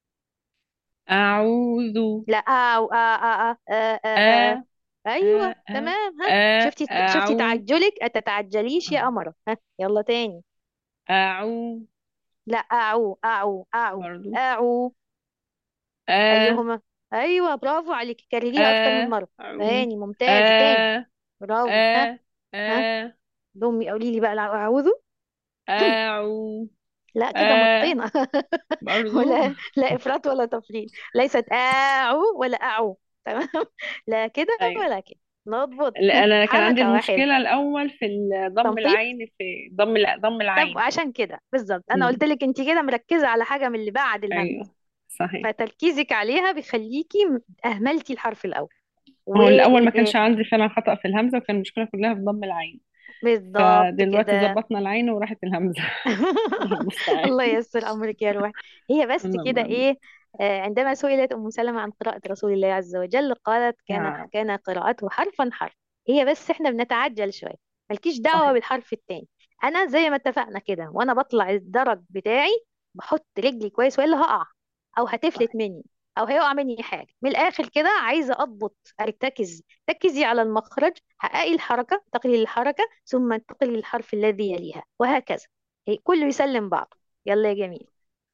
أعوذ لا أو آ آ آ آ آ آ آ أيوة آ آ تمام ها آ شفتي شفتي أعو تعجلك أتتعجليش يا قمرة ها يلا تاني أعو لا أعو أعو أعو برضو أعو آ أيهما أيوة برافو عليك كرريها أكتر من آ مرة أعو تاني ممتازة تاني آ برافو ها آ ها آ ضمي قولي لي بقى أعوذ أعو لا كده آ مطينا برضو ولا لا إفراط ولا تفريط ليست أعو ولا أعو تمام لا كده أيوة ولا كده نضبط لا، أنا كان عندي حركة واحدة المشكلة الأول في ضم تنطيط العين في ضم الع- ضم طب العين عشان كده بالظبط انا مم. قلت لك انت كده مركزه على حاجه من اللي بعد الهمز أيوه صحيح فتركيزك عليها بيخليكي اهملتي الحرف الاول هو الأول ما كانش و عندي فعلا خطأ في الهمزة وكان المشكلة كلها في ضم العين بالظبط فدلوقتي كده ظبطنا العين وراحت الهمزة الله المستعان الله ييسر امرك يا روحي هي بس اللهم كده آمين ايه آه، عندما سئلت ام سلمة عن قراءة رسول الله عز وجل قالت كان يا كان قراءته حرفا حرف هي بس احنا بنتعجل شويه مالكيش دعوه صحيح بالحرف التاني انا زي ما اتفقنا كده وانا بطلع الدرج بتاعي بحط رجلي كويس والا هقع او هتفلت صحيح مني او هيقع مني حاجه من الاخر كده عايزه اضبط ارتكز ركزي على المخرج حققي الحركه انتقلي للحركه ثم انتقلي للحرف الذي يليها وهكذا هي كله يسلم بعض يلا يا جميل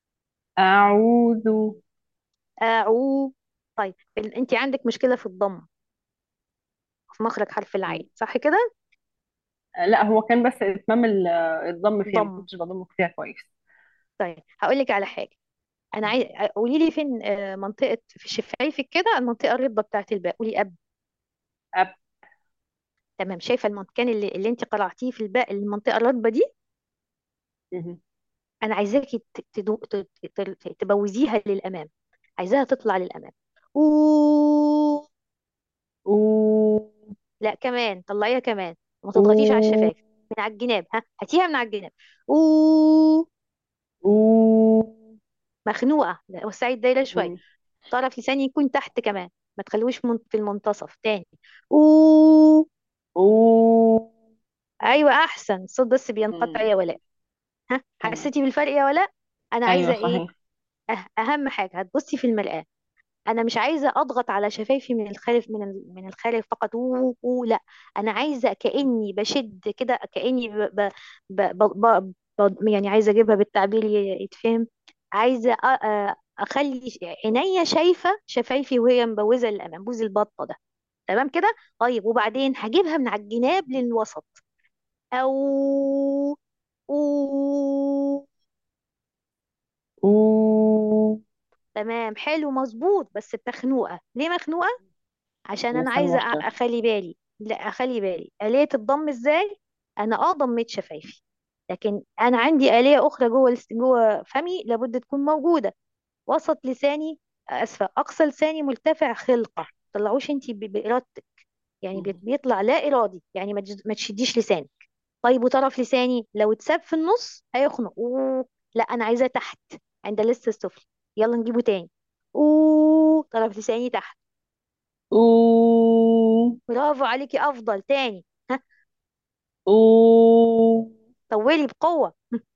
أعوذ أعو طيب ال- انت عندك مشكلة في الضم في مخرج حرف مم. العين صح كده لا هو كان بس إتمام ال- الضم فيها ما ضم كنتش بضم فيها كويس طيب هقول لك على حاجة انا عايز قولي لي فين آه، منطقة في شفايفك كده المنطقة الرطبة بتاعت الباء قولي أب أب تمام شايفة المكان اللي, اللي انت قرأتيه في الباء المنطقة الرطبة دي مهم. انا عايزاكي ت- تدو- ت- ت- تبوزيها للأمام عايزاها تطلع للأمام أوه أو لا كمان طلعيها كمان ما تضغطيش على أو الشفايف من على الجناب ها هاتيها من على الجناب أوه أو مخنوقة لا، وسعي الدايرة شوية مم. طرف لساني يكون تحت كمان ما تخلوش من- في المنتصف تاني أوه أو أيوة أحسن الصوت بس بينقطع مم. يا ولاء ها تمام حسيتي بالفرق يا ولاء أنا عايزة أيوه إيه صحيح أه أهم حاجة هتبصي في المرآة أنا مش عايزة أضغط على شفايفي من الخارج من ال- من الخارج فقط أوه أوه لا أنا عايزة كأني بشد كده كأني ب ب ب ب ب ب يعني عايزة أجيبها بالتعبير ي- يتفهم عايزة أ- أ- أخلي عينيا شايفة شفايفي وهي مبوزة للأمام بوز البطة ده تمام كده طيب وبعدين هجيبها من على الجناب للوسط او او أو تمام حلو مظبوط بس بتخنوقه ليه مخنوقه عشان انا لسان عايزه أ- مفتوح اخلي بالي لا اخلي بالي آلية الضم ازاي انا اه ضميت شفايفي لكن انا عندي آلية اخرى جوه الس- جوه فمي لابد تكون موجوده وسط لساني اسفه اقصى لساني مرتفع خلقه طلعوش انت بارادتك يعني بيت- مهم. بيطلع لا ارادي يعني ما تج- ما تشديش لسانك طيب وطرف لساني لو اتساب في النص هيخنق أوه. لا انا عايزاه تحت عند لسه السفلي يلا نجيبه تاني اوه طرف لساني تحت أو برافو عليكي افضل تاني ها أو طولي بقوه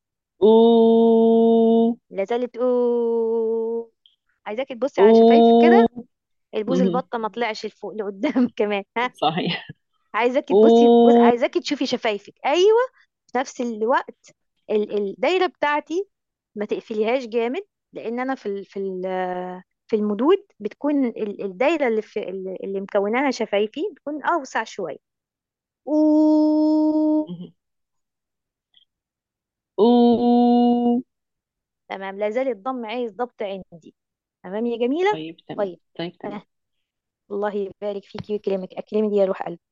أو لا زالت اوه عايزاكي تبصي على شفايفك كده أو البوز مهم. البطه ما طلعش لفوق لقدام كمان ها صحيح عايزاكي تبصي بص أو عايزاكي تشوفي شفايفك ايوه في نفس الوقت ال- الدايره بتاعتي ما تقفليهاش جامد لان انا في ال- في ال- في المدود بتكون ال- الدايره اللي في اللي مكوناها شفايفي بتكون اوسع شويه اوه مهم. أو تمام لا زال الضم عايز ضبط عندي تمام يا جميله طيب تمام طيب طيب آه. تمام الله يبارك فيكي ويكرمك اكرمي دي يا روح قلبي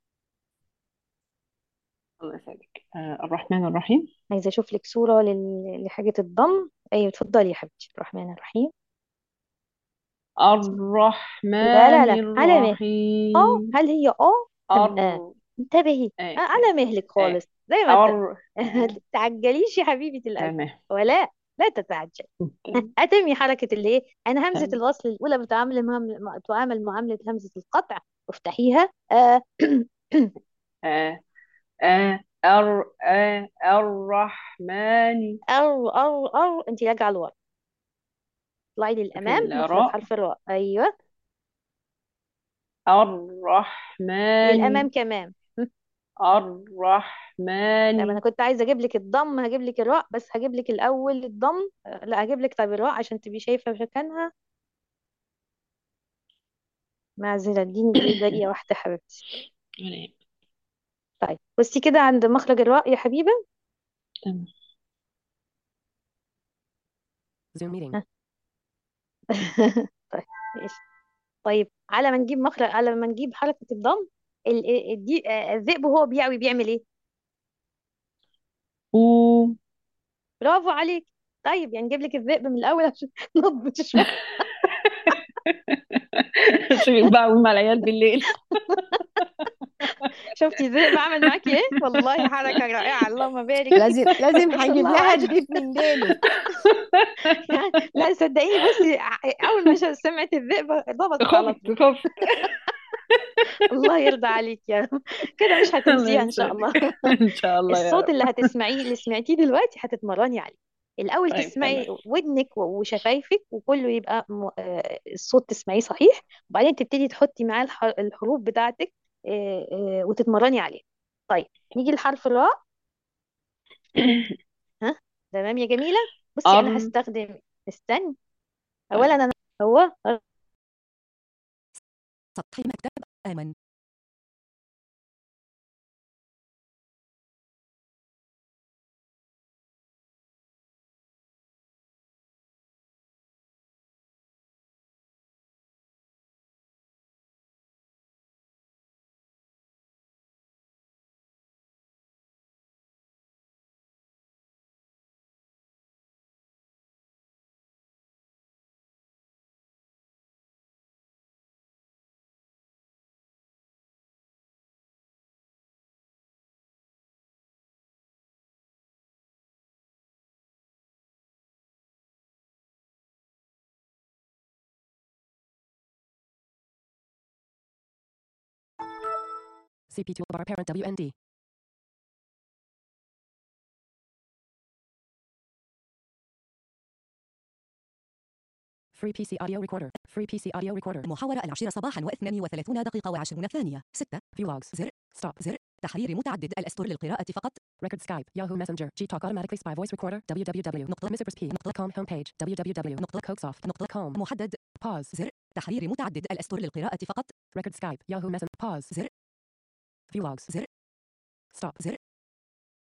الله يسعدك آه الرحمن الرحيم عايزه اشوف لك صوره لل- لحاجه الضم ايوه اتفضلي يا حبيبتي الرحمن الرحيم لا لا الرحمن لا على مهلك اه الرحيم هل هي اه ام اه أر انتبهي آه آه على مهلك آه خالص زي ما انت أر آه تعجليش يا حبيبة القلب تمام ولا لا تتعجل تمام أتمي حركة اللي ايه أنا همزة تمام الوصل الأولى بتعامل معامل تعامل معاملة همزة القطع وافتحيها آه آه آه أر آه الرحمن أر أر أر أنت راجعة لورا اطلعي في للأمام مخرج الراء حرف الراء أيوه الرحمن للأمام كمان م. طب أنا الرحمن كنت عايزة أجيب لك الضم هجيب لك الراء بس هجيب لك الأول الضم آه، لا هجيب لك طب الراء عشان تبقي شايفة مكانها معذرة اديني دقيقة دقيقة واحدة حبيبتي ولا يهمك. طيب بصي كده عند مخرج الراء يا حبيبة تمام Zoom meeting. ها. طيب ماشي طيب على ما نجيب مخرج على ما نجيب حركة الضم ال- ال- الدي- آه، الذئب وهو بيعوي بيعمل ايه أو برافو عليك طيب يعني نجيب لك الذئب من الاول عشان نضبط شويه عشان يبقوا مع العيال بالليل شفتي الذئب عمل معاكي ايه والله حركه رائعه اللهم بارك فيك لازم لازم ما شاء هنجيب الله لها عجب الديب من ليله يعني لا صدقيني بصي ع- اول ما شا- سمعت الذئب ضبطت على خفت طول خفت الله يرضى عليك يا رب كده مش الله هتنسيها ان شاء يسعدك الله ان شاء الله يا الصوت رب اللي هتسمعيه اللي سمعتيه دلوقتي هتتمرني عليه الأول طيب تسمعي تمام ودنك و- وشفايفك وكله يبقى م... آه، الصوت تسمعيه صحيح وبعدين تبتدي تحطي معاه الح... الحروف بتاعتك آه، آه، وتتمرني عليه طيب نيجي لحرف الراء ها تمام يا جميلة بصي أنا أم هستخدم استني طيب أولا أنا هو سطح مكتب آمن CP toolbar parent WND. Free PC audio recorder. Free PC audio recorder. المحاورة العاشرة صباحا و32 دقيقة وعشرون ثانية 6 View logs. زر Stop. زر تحرير متعدد الأسطر للقراءة فقط Record Skype. Yahoo Messenger. G Talk automatically spy voice recorder. www.msrsp.com homepage. www.com. محدد Pause. زر تحرير متعدد الأسطر للقراءة فقط Record Skype. Yahoo Messenger. Pause. زر View logs. زر Stop. زر